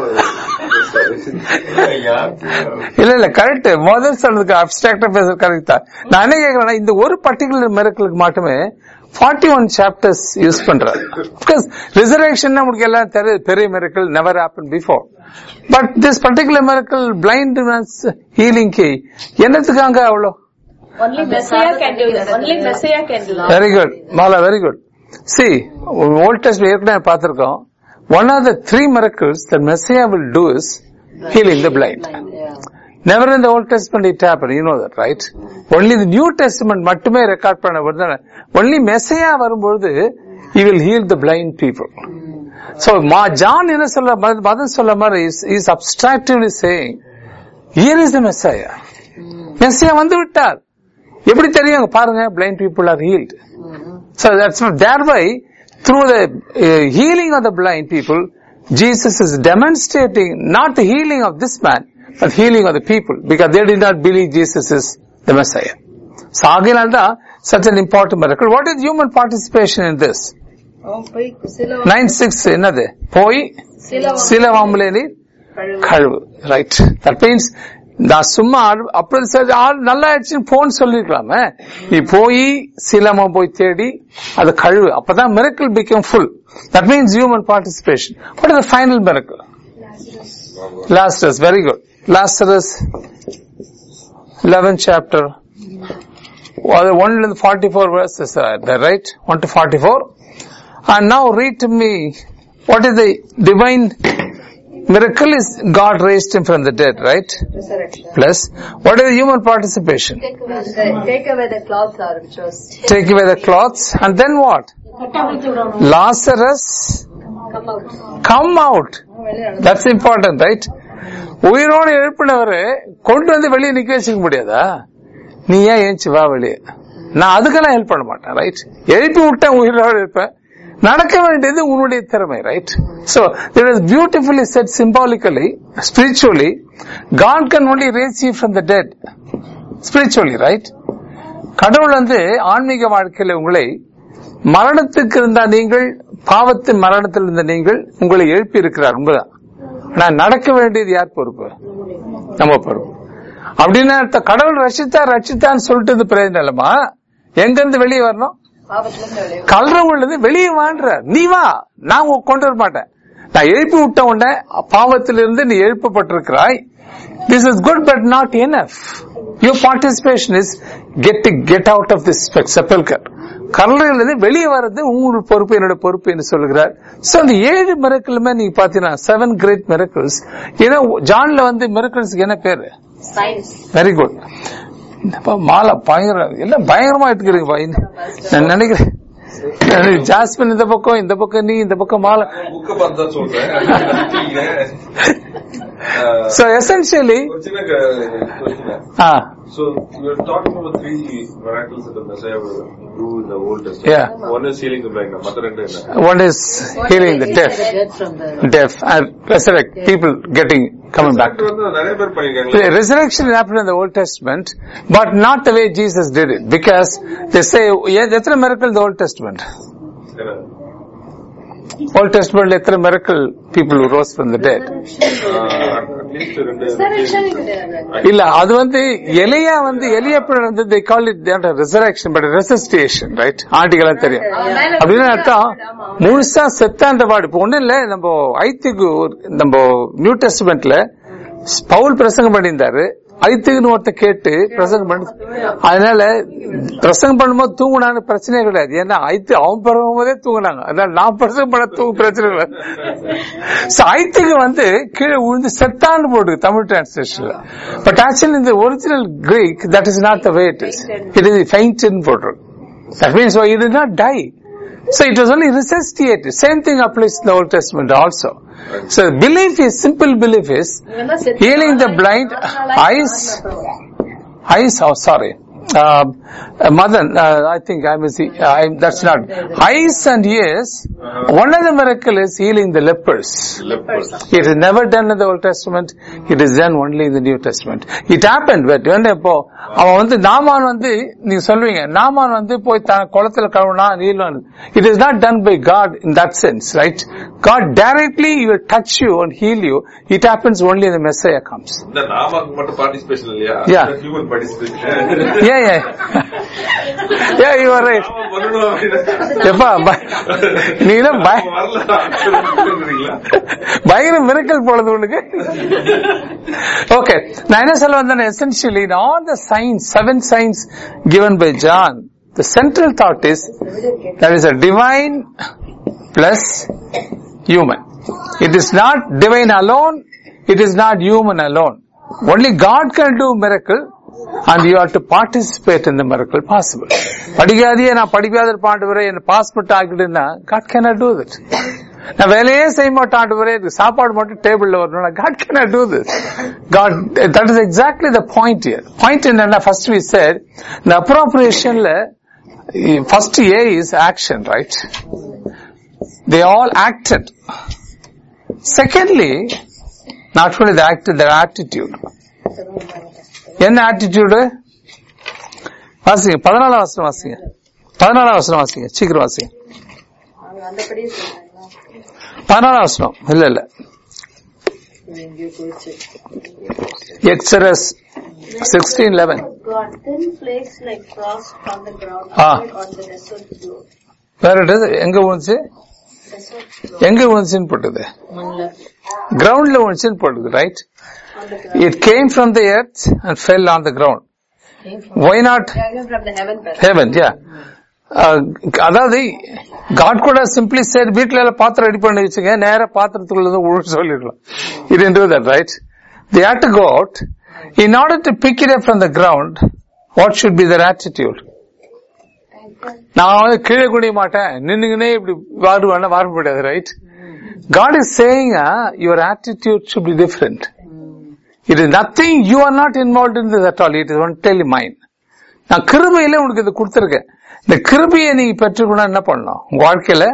இல்ல இல்ல கரெக்ட் முதல் சொல்றதுக்கு அப்டிராக்டா பேசுறது கரெக்ட் தான் நான் என்ன கேக்குறேன்னா இந்த ஒரு பர்டிகுலர் மிரக்கலுக்கு மட்டுமே ஃபார்ட்டி ஒன் சாப்டர்ஸ் யூஸ் பண்றாரு பிகாஸ் ரிசர்வேஷன் நமக்கு எல்லாம் தெரியுது பெரிய miracle never happen before but this particular miracle blind ஹீலிங்க்கு என்னத்துக்காங்க அவ்வளோ Only Messiah can do that. Only Messiah can do that. Very good Mala very good see old test ஏற்கனவே பார்த்திருக்கோம் one of the three miracles the Messiah will do is healing the blind never in the old testament it happen you know that right only the new testament மட்டுமே record பண்ண only Messiah வரும்பொழுது he will heal the blind people so மா John என்ன சொல்ல மத- மதம் சொல்ல மாதிரி is abstractly saying here is the messiah Messiah வந்து விட்டார் எப்படி தெரியும் அங்க பாருங்க blind people are healed so that's not thereby through the uh, healing of the blind people jesus is demonstrating not the healing of this man but healing of the people because they did not believe jesus is the messiah so ஆகையினால்தான் such an important miracle what is human participation in this அவன் போய் சில nine six என்னது போய் சில வாம்பலேனி கழுவு right that means நான் சும்மா ஆள்- அப்புறம் சரி, ஆள் நல்லா ஆயிடுச்சுன்னு போன் சொல்லிருக்கலாமே நீ போய் சிலமம் போய் தேடி அது கழுவு அப்பதான் miracle become full that means human participation what is the final miracle Lazarus very good Lazarus eleven chapter ஒன்ல இருந்து forty four verses right one to forty four And now read to me what is the divine miracle is God raised him from the dead, right? Plus, what is the human participation? Take away the cloths are which was Take away the cloths and then what? Lazarus come out. come out. That's important, right? உயிரோடு எழுப்பினவரு கொண்டு வந்து வெளியே நிக்க வச்சுக்க முடியாதா நீ ஏன் ஏஞ்சி வா வெளியே நான் அதுக்கெல்லாம் ஹெல்ப் பண்ண மாட்டேன் ரைட் எழுப்பி விட்டேன் உயிரோடு இருப்பேன் நடக்க வேண்டியது உன்னுடைய திறமை right so it is beautifully set symbolically spiritually God can only raise you from the dead spiritually right கடவுள் வந்து ஆன்மீக வாழ்க்கையில உங்களை மரணத்துக்கு இருந்த நீங்கள் பாவத்தின் மரணத்தில் இருந்த நீங்கள் உங்களை எழுப்பி இருக்கிறார் உண்மைதான் ஆனா நடக்க வேண்டியது யார் பொறுப்பு நம்ம பொறுப்பு அப்படின்னா அர்த்தம் கடவுள் ரசித்தா ரசித்தான்னு சொல்லிட்டு இது பிரயோஜனம் இல்லமா எங்க இருந்து வெளியே வரணும் பாவத்திலிருந்து வெளியே கல்றவுள்ளது வெளியே வான்ற நீ வா நான் உன் கொண்டு வர மாட்டேன் நான் எழுப்பி விட்ட உடனே பாவத்திலிருந்து நீ எழுப்பப்பட்டிருக்கிறாய் this is good but not enough your participation is get get out of this sepulchre கல்லறையிலிருந்து வெளியே வர்றது உங்களோட பொறுப்பு என்னோட பொறுப்பு என்று சொல்லுகிறார் சோ அந்த ஏழு மிரக்கலுமே நீங்க பாத்தீங்கன்னா செவன் கிரேட் மிரக்கல்ஸ் ஏன்னா ஜான்ல வந்து மிரக்கல்ஸ்க்கு என்ன பேரு Signs. வெரி குட் மாலை பயங்கர எல்லாம் பயங்கரமா எடுத்துக்கிறீங்க பாய் நான் நினைக்கிறேன் நான் ஜாஸ்மின் இந்த பக்கம் இந்த பக்கம் நீ இந்த பக்கம் மாலை புக்க பார்த்து தான் சொல்றேன் அஹ், சோ எசென்சியலி ஒரு சின்ன question ah So we are talking about three miracles that the Messiah will do in the Old Testament. Yeah. One is healing the blind. மத்த ரெண்டு என்ன? one is healing the deaf deaf and resurrect people getting coming back இது வந்து நிறைய பேர் பண்ணிருக்காங்க The resurrection happened in the Old Testament, but not the way Jesus did it. Because they say, yeah, எத்தனை miracle in the Old Testament? Old Testament எத்தனை miracle people who rose from the dead? At least ரெண்டு இல்ல அது வந்து எலியா வந்து எலியா வந்து they call it not a resurrection but a resuscitation right ஆண்டிகளா தெரியும் அப்படின்னு அர்த்தம் முழுசா செத்தாண்ட பாடு இப்ப ஒண்ணும் இல்ல நம்ம ஐத்துக்கு நம்ம நியூ டெஸ்ட்மெண்ட்ல பவுல் பிரசங்கம் பண்ணியிருந்தாரு ஐத்துக்குன்னு ஒருத்த கேட்டு பிரசங்கம் பண்ணி அதனால பிரசங்கம் பண்ணும்போது தூங்குனான்னு பிரச்சனையே கிடையாது ஏன்னா ஐத்து அவன் பிறகும் போதே தூங்குனாங்க அதனால நான் பிரசங்கம் பண்ண தூங்க பிரச்சனை கிடையாது So, ஐத்துக்கு வந்து கீழே விழுந்து செத்தான்னு போட்டு தமிழ் டிரான்ஸ்லேஷன்ல பட் ஆக்சுவலி இந்த original Greek that is not the way it is it is ஃபெயின்ட்னு போட்டிருக்கு that means it did not die so it was only resuscitated same thing applies in the old testament also so belief is simple belief is இவன் தான் செத்து healing the நாலு blind நாள் ஆயிடுச்சு, eyes அப்புறம். eyes oh sorry uh, Madan, uh, I think I must see, uh, I'm, that's not. Eyes and ears, one of the miracle is healing the lepers. Lepers. It is never done in the Old Testament. It is done only in the New Testament. It happened, but when இப்போ அவன் வந்து நாமான் வந்து நீங்க சொல்லுவீங்க நாமான் வந்து போய் தான் குளத்துல கழுவுனா நீலம் it is not done by God in that sense right God directly you touch you and heal you it happens only இந்த மெஸ்ஸையா கம்ஸ் இந்த நாமாக்கு மட்டும் பார்ட்டிசிபேஷன் இல்லையா Yeah. ஹியூமன் பார்ட்டிசிபேஷன் ஏ ஏ ஏ யூ ஆர் ரைட் நாம பண்ணணும் அப்படின்னு எப்பா ப- நீலாம் பய- வரல பயங்கர மிரக்கல் போனது உனக்கு ஓகே நான் என்ன சொல்ல வந்தேன் essentially in all the signs seven signs given by John the central thought is that is a divine plus human it is not divine alone it is not human alone only god can do miracle and you have to participate in the miracle possible படிக்காதையே நான் படிக்காத பாண்டு வரை என்ன passport ஆகிடுன்னா God cannot do that நான் வேலையே செய்ய மாட்டேன் ஆண்டு வரை எனக்கு சாப்பாடு மட்டும் டேபிள்ல வரணும் God cannot do this God that is exactly the point here point என்னன்னா first we said the appropriationல first A is action right they all acted secondly not only the acted their attitude என்ன attitude வாசிங்க பதினாலாம் வசனம் வாசிங்க பதினாலாம் வசனம் வாசிங்க சீக்கிரம் வாசிங்க அவங்க அந்தபடியே சொல்றாங்களா பதினாலாம் வசனம் இல்ல இல்ல எங்கேயோ போயிடுச்சு Exodus sixteen eleven God, thin flakes like frost from the ground Ah. appeared on the desert floor. வேற என்னது? எங்க விழுந்துச்சு Desert floor. எங்க விழுந்துச்சுன்னு போட்டது மண்ல கிரவுண்ட்ல விழுந்துச்சுன்னு போட்டது right on the ground. It came from the earth and fell on the ground Came from, why not yeah, came from the heaven first. Heaven yeah அதாவது காட் கூட சிம்பிளி சரி வீட்டுல எல்லாம் பாத்திரம் ரெடி பண்ணி வச்சுங்க நேரா பாத்திரத்துக்குள்ள இருந்து உழு சொல்லிடலாம் இது do that right they had to go out in order to pick it up from the ground what should be their attitude நான் வந்து கீழே குனிய மாட்டேன் நின்னுங்கனே இப்படி வாருவான வார முடியாது right God is saying your attitude should be different it is nothing you are not involved in this at all it is only mine நான் கிருபையில உனக்கு இது கொடுத்திருக்கேன் இந்த கிருபையை நீங்க பெற்றுக்கணும் என்ன பண்ணணும் உங்க வாழ்க்கையில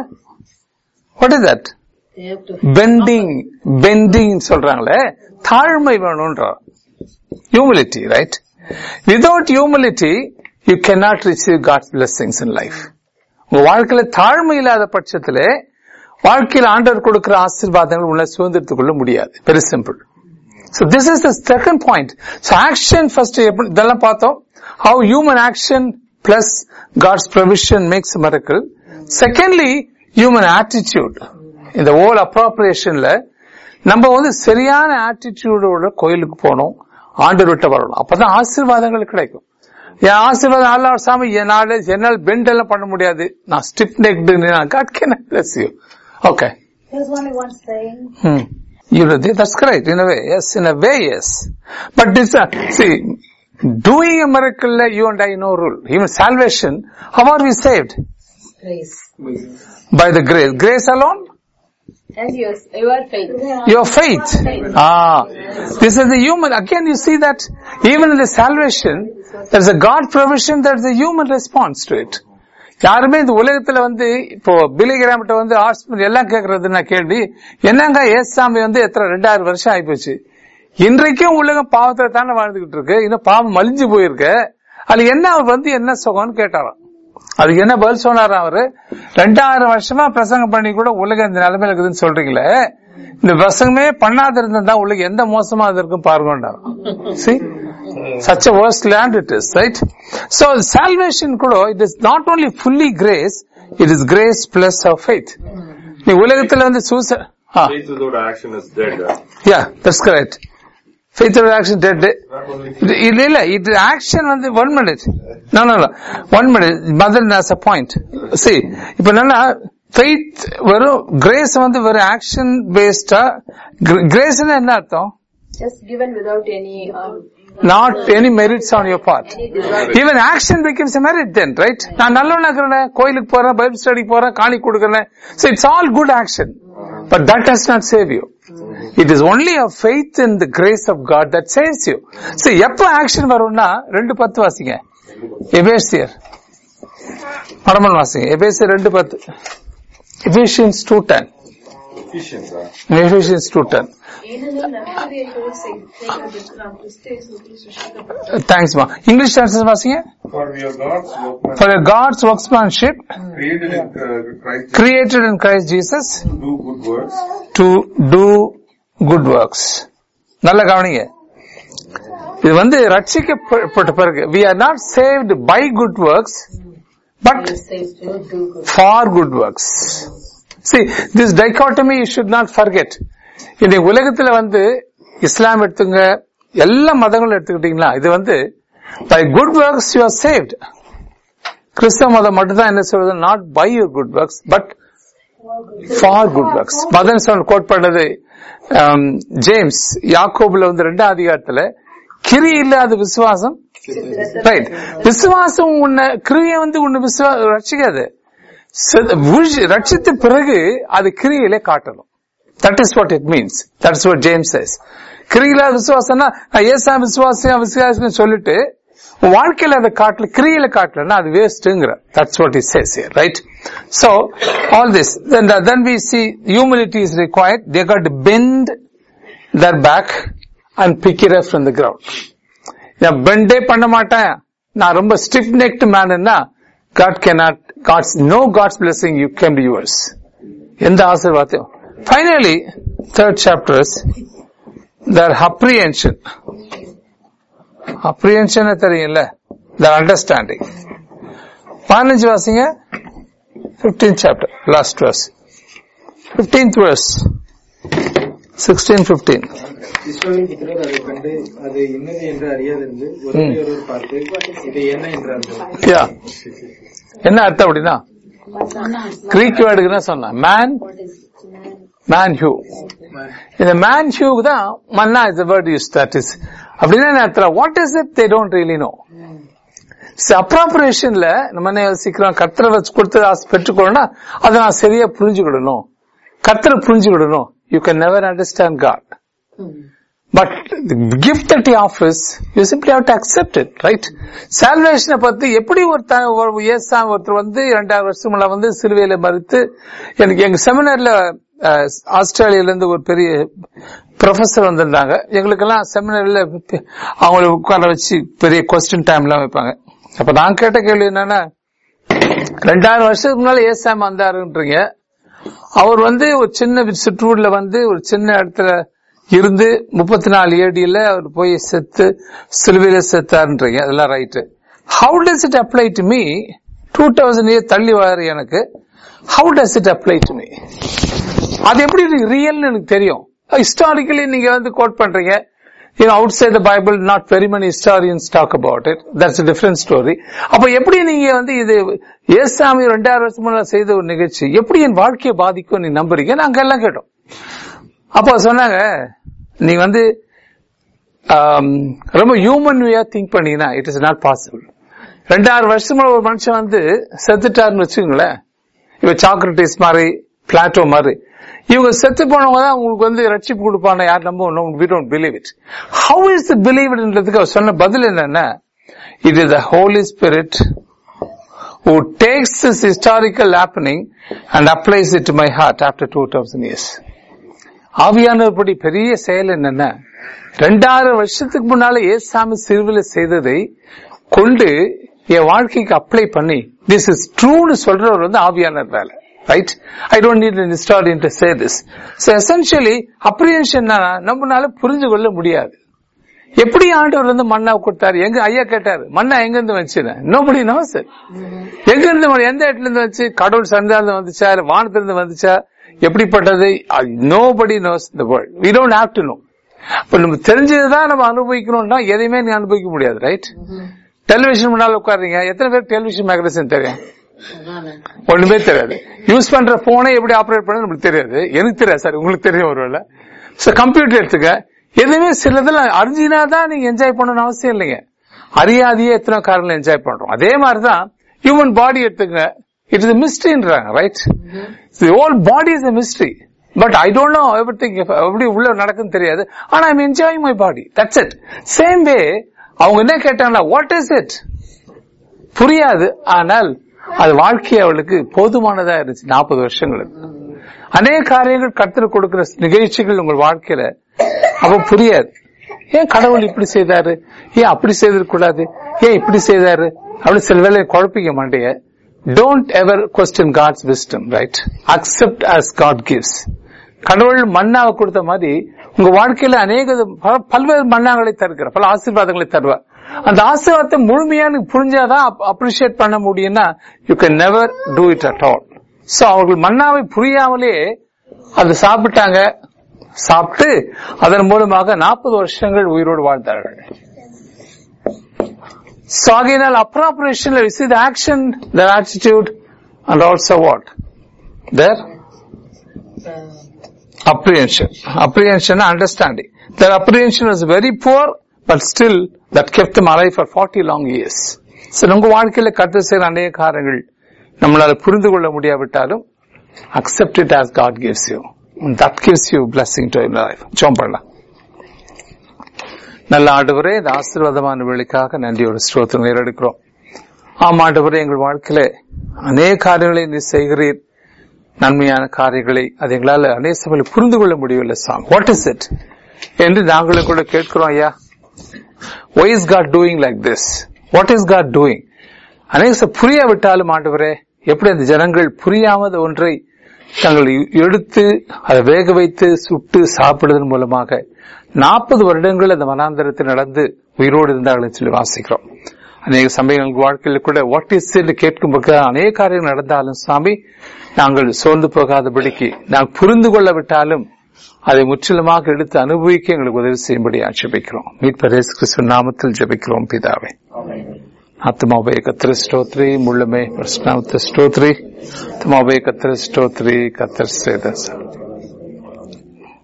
what is that They have to bending bending சொல்றாங்களே தாழ்மை வேணும்ன்ற humility right without humility you cannot receive God's blessings in life உங்க வாழ்க்கையில தாழ்மை இல்லாத பட்சத்திலே வாழ்க்கையில் ஆண்டவர் கொடுக்கிற ஆசீர்வாதங்கள் உன்னை சுதந்திரத்துக் கொள்ள முடியாது very simple So this is the second point. So action first, எப்படி- இதெல்லாம் பார்த்தோம். How human action plus God's provision makes a miracle. Secondly, human attitude. இந்த whole appropriationல நம்ம வந்து சரியான ஆட்டிடியூடோட கோயிலுக்கு போகணும் ஆண்டவர் விட்டு வரணும் அப்பதான் ஆசீர்வாதங்கள் கிடைக்கும் என் ஆசீர்வாதம் அல்ல சாமி என்னால என்னால் பெண்ட் எல்லாம் பண்ண முடியாது நான் stiff necked God can bless you okay There's only one saying. Hmm. You know, that's correct. In a way, yes. In a way, yes. But this, uh, see, doing a miracle, uh, you and I know rule. Even salvation, how are we saved? Grace. By the grace. Grace alone? And your, your faith. Your faith. Ah, this is the human. Again, you see that even in the salvation, there's a God provision, there's a human response to it. யாருமே இந்த உலகத்துல வந்து இப்போ பிலிகிராமிட்ட வந்து hospital எல்லாம் கேக்குறது நான் கேள்வி என்னங்க ஏசாமி வந்து எத்தனை ரெண்டாயிரம் வருஷம் ஆயிப்போச்சு இன்றைக்கும் உலகம் பாவத்துல தானே வாழ்ந்துகிட்டு இருக்கு இன்னும் பாவம் மலிஞ்சு போயிருக்கு அது என்ன அவர் வந்து என்ன சுகம்னு கேட்டாராம் அதுக்கு என்ன பதில் சொன்னாராம் அவரு ரெண்டாயிரம் வருஷமா பிரசங்கம் பண்ணி கூட உலகம் இந்த நிலைமையில இருக்குதுன்னு சொல்றீங்களே இந்த பிரசங்கமே பண்ணாத இருந்தா உலகம் எந்த மோசமா அது இருக்கும் பாருங்கன்றாராம் see such a worst land it is right so salvation கூட it is not only fully grace it is grace plus our faith நீ உலகத்துல வந்து சூச ஆ Faith without action is dead. yeah that's correct faith without action dead Not only இது இல்ல இல்ல இது action வந்து one minute no no one minute mother as a point see இப்ப என்னன்னா ஃபெய்த் வெறும் கிரேஸ் வந்து வெறும் ஆக்ஷன் பேஸ்டா கிரேஸ்னா என்ன அர்த்தம் Just given without any, um, not any merits on your part any desire. Even action becomes merit then right நான் நல்லவனா இருக்கிறேன் கோயிலுக்கு போறேன் பைபிள் ஸ்டடி போறேன் காணி கொடுக்கறேன் so it's all good action but that does not save you it is only a faith in the grace of God that saves you so எப்ப action வரும்னா ரெண்டு பத்து வாசிங்க எபேசியர் படமன் வாசிங்க எபேசியர் ரெண்டு பத்து Ephesians two ten Ephesians, ah. Ephesians two ten ஏனெனில் நற்கிரியைகள் செய்- செய்வதற்கு நாம் கிறிஸ்து இயேசுவுக்குள் சிருஷ்டிக்கப்பட்டோம். தேங்க்ஸ்மா இங்கிலீஷ் ட்ரான்ஸ்லேஷன் வாசிங்க For we are God's workmanship, For God's workmanship created in uh, Christ created in Christ Jesus to do good works, to do good works. நல்ல கவனிங்க இது வந்து ரட்சிக்கப்பட்ட பிறகு we are not saved by good works but for good works see this dichotomy you should not forget இந்த உலகத்துல வந்து இஸ்லாம் எடுத்துங்க எல்லா மதங்களும் எடுத்துக்கிட்டீங்களா இது வந்து by good works you are saved கிறிஸ்தவ மதம் மட்டும்தான் என்ன சொல்றது not by your good works but for good works மதன் சொல் கோட் பண்ணது ஆம், ஜேம்ஸ் யாக்கோபுல வந்து ரெண்டாம் அதிகாரத்துல கிரி இல்லாத விசுவாசம் ரைட் விசுவாசம் உன்னை கிரியை வந்து உன்னை விசுவா ரட்சிக்காது செ- உழி- ரட்சித்த பிறகு அது கிரியிலே காட்டணும் that is what it means that is what James says கிரியில விசுவாசம்னா நான் ஏசா விசுவாசியம் விசுவாசம் சொல்லிட்டு உன் வாழ்க்கையில அதை காட்டல கிரியில காட்டலன்னா அது வேஸ்ட்ங்கிற that's what is says right so all this then we see humility is required they got bend their back and pick it up from the ground. நான் பெண்டே பண்ண மாட்டேன் நான் ரொம்ப ஸ்டிஃப் நெக்ட் மேனா God cannot God's no God's blessing you came to yours எந்த ஆசீர்வாதம் finally third chapters their apprehension apprehension தெரியும்ல their understanding பதினஞ்சு வாசிங்க 15th chapter last verse 15th verse 16 15 இஸ்ரவேல் புத்திரர் அதை கண்டு அது இன்னது என்று அறியாதிருந்து ஒருவரை ஒருவர் பார்த்து இது என்ன என்றார்கள் யா என்ன அர்த்தம் அப்படின்னா கிரீக் வேர்டுக்கு என்ன சொன்னா மேன் மேன் ஹியூ இந்த மேன் ஹியூக்கு தான் manna is word use that is அப்படின்னா என்ன அர்த்தம் what is it they don't really know அப்ராப்ரேஷன்ல நம்ம என்ன யோசிக்கிறோம் கத்திர வச்சு கொடுத்து ஆசை பெற்றுக்கொள்ளணும் அதை நான் சரியா புரிஞ்சுக்கிடணும் கத்திர புரிஞ்சுக்கிடணும் you can never understand God but gift that he offers you simply have to accept it right salvation பத்தி எப்படி ஒரு த- ஒரு ஏசா ஒருத்தர் வந்து இரண்டாயிரம் வருஷம் முன்ன வந்து சிலுவையில மறுத்து எனக்கு எங்க செமினார்ல ஆஸ்திரேலியால இருந்து ஒரு பெரிய ப்ரொஃபசர் வந்திருந்தாங்க எங்களுக்கெல்லாம் செமினார்ல அவங்களை உட்கார வச்சு பெரிய கொஸ்டின் டைம் எல்லாம் வைப்பாங்க அப்ப நான் கேட்ட கேள்வி என்னன்னா ரெண்டாயிரம் வருஷத்துக்கு முன்னால ஏசாம வந்தாருன்றீங்க அவர் வந்து ஒரு சின்ன சிற்றூர்ல வந்து ஒரு சின்ன இடத்துல இருந்து முப்பத்தி நாலு ஏடியில அவர் போய் செத்து சிலுவையில செத்தாருன்றீங்க அதெல்லாம் right how does it apply to me two thousand year தள்ளி வாரு எனக்கு how does it apply to me அது எப்படி ரியல்னு எனக்கு தெரியும் ஹிஸ்டாரிக்கலி நீங்க வந்து கோட் பண்றீங்க you know outside the bible not very many historians talk about it that's a different story அப்ப எப்படி நீங்க வந்து இது ஏசாமி ரெண்டாயிரம் வருஷம் முன்னால செய்த ஒரு நிகழ்ச்சி எப்படி என் வாழ்க்கையை பாதிக்கும் நீ நம்புறீங்க நாங்க எல்லாம் கேட்டோம் அப்போ சொன்னாங்க நீ வந்து ஆம், ரொம்ப ஹியூமன் வேயா திங்க் பண்ணீங்கன்னா இட் இஸ் நாட் பாசிபிள் ரெண்டாயிரம் வருஷமா ஒரு மனுஷன் வந்து செத்துட்டாருன்னு வச்சுக்கோங்களேன் இவ சாக்ரட்டிஸ் மாதிரி பிளாட்டோ மாதிரி இவங்க செத்து போனவங்க தான் உங்களுக்கு வந்து ரட்சிப்பு கொடுப்பாங்க யார் நம்ப we don't believe it how is the பிலீவ்ன்றதுக்கு அவர் சொன்ன பதில் என்னன்னா it is the Holy Spirit who takes this historical happening and applies it to my heart after 2000 years ஆவியானவர்படி பெரிய செயல் என்னன்னா ரெண்டாயிரம் வருஷத்துக்கு முன்னால ஏசாமி சிறுவில செய்ததை கொண்டு என் வாழ்க்கைக்கு அப்ளை பண்ணி திஸ் இஸ் ட்ரூன்னு சொல்றவர் வந்து ஆவியானவர் வேலை right I don't need an historian to say this so essentially apprehension நம்மனால புரிஞ்சு கொள்ள முடியாது எப்படி ஆண்டவர் வந்து மண்ணா கொடுத்தாரு எங்க ஐயா கேட்டாரு மண்ணா எங்க இருந்து வந்துச்சு நோபடி நோஸ் எங்க இருந்து வந்து- எந்த இடத்துல இருந்து வந்துச்சு கடவுள் சந்தாந்து வந்துச்சா இல்ல வானத்திலிருந்து வந்துச்சா எப்படிப்பட்டது nobody knows the world we don't have to know இப்ப நம்ம தெரிஞ்சதுதான் நம்ம அனுபவிக்கணும்னா எதையுமே நீ அனுபவிக்க முடியாது ரைட் டெலிவிஷன் முன்னால உட்காருங்க எத்தனை பேர் டெலிவிஷன் மேகசின் தெரியும் ஒண்ணுமே தெரியாது யூஸ் பண்ற போனை எப்படி ஆபரேட் பண்ண நம்மளுக்கு தெரியாது எனக்கு தெரியாது சார் உங்களுக்கு தெரியும் ஒருவேளை சோ கம்ப்யூட்டர் எடுத்துக்க எதுவுமே சிலதெல்லாம் அறிஞ்சினா தான் நீங்க என்ஜாய் பண்ணணும்னு அவசியம் இல்லைங்க அறியாதையே எத்தனை காரணம் என்ஜாய் பண்றோம் அதே மாதிரிதான் ஹியூமன் பாடி எடுத்துங்க இட் இஸ் மிஸ்ட்ரின்றாங்க right the whole body is a mystery but I don't know everything எப்படி உள்ள நடக்குன்னு தெரியாது ஆனா I'm enjoying my body that's it same way அவங்க என்ன கேட்டாங்கன்னா வாட் இஸ் இட் புரியாது ஆனால் அது வாழ்க்கை அவளுக்கு போதுமானதா இருந்துச்சு நாற்பது வருஷங்களுக்கு அநேக காரியங்கள் கர்த்தர் கொடுக்கிற நிகழ்ச்சிகள் உங்கள் வாழ்க்கையில அப்ப புரியாது ஏன் கடவுள் இப்படி செய்தாரு ஏன் அப்படி செய்திருக்கூடாது ஏன் இப்படி செய்தாரு அப்படி சில வேலை குழப்பிக்க மாட்டேங்க don't ever question God's wisdom right accept as God gives கடவுள் மன்னாவை கொடுத்த மாதிரி உங்க வாழ்க்கையில அநேக பல- பல்வேறு மன்னாங்களை தருகிறார் பல ஆசீர்வாதங்களை தருவார் அந்த ஆசீர்வாதத்தை முழுமையா எனக்கு புரிஞ்சாதான் அப்ரிஷியேட் பண்ண முடியும்னா you can never do it at all so அவர்கள் மன்னாவை புரியாமலே அதை சாப்பிட்டாங்க சாப்பிட்டு அதன் மூலமாக நாற்பது வருஷங்கள் உயிரோடு வாழ்ந்தார்கள் So ஆகையினால் appropriation you see the action, their attitude, and also what? Their apprehension. Apprehension and understanding. Their apprehension was very poor, but still that kept them alive for 40 long years. So உங்க வாழ்க்கையில கற்று செய்கிற அநேக காரியங்கள் நம்மளால புரிந்து கொள்ள முடியாவிட்டாலும் accept it as God gives you. And that gives you blessing to your life. ஜெபம் பண்ணலாம் நல்ல ஆண்டவரே இந்த ஆசீர்வாதமான வேலைக்காக நன்றியோட ஸ்ரோத்திரம் ஏறெடுக்கிறோம் ஆம் ஆண்டவரே எங்கள் வாழ்க்கையில அநேக காரியங்களை நீ செய்கிறீர் நன்மையான காரியங்களை அது எங்களால் அநேக சமயம் புரிந்து கொள்ள முடியவில்லை சாங் வாட் இஸ் இட் என்று நாங்களும் கூட கேட்கிறோம் ஐயா why is God doing like this what is God doing அநேக ச- புரியாவிட்டாலும் ஆண்டவரே எப்படி அந்த ஜனங்கள் புரியாமத ஒன்றை தங்கள் எடுத்து அதை வேக வைத்து சுட்டு சாப்பிடுவதன் மூலமாக நாற்பது வருடங்கள் அந்த வனாந்தரத்தில் நடந்து உயிரோடு இருந்தார்கள் சொல்லி வாசிக்கிறோம் அநேக சமயங்கள் வாழ்க்கையில் கூட வாட் இஸ் என்று கேட்கும்போது அநேக காரியங்கள் நடந்தாலும் சாமி நாங்கள் சோர்ந்து போகாதபடிக்கு நாங்கள் புரிந்து கொள்ள விட்டாலும் அதை முற்றிலுமாக எடுத்து அனுபவிக்க எங்களுக்கு உதவி செய்யும்படி ஆட்சேபிக்கிறோம் மீட்பர் இயேசு கிறிஸ்து நாமத்தில் ஜெபிக்கிறோம் பிதாவே ಆತ್ಮಾವೇ ಕತ್ತರಿ ಸ್ತೋತ್ರಿ ಮುಳ್ಳಮೆ ಪ್ರಶ್ನಾವತ ಸ್ತೋತ್ರಿ ಆತ್ಮಾವೇ ಕತ್ತರಿ ಸ್ತೋತ್ರಿ ಕತ್ತರಿಸಿದ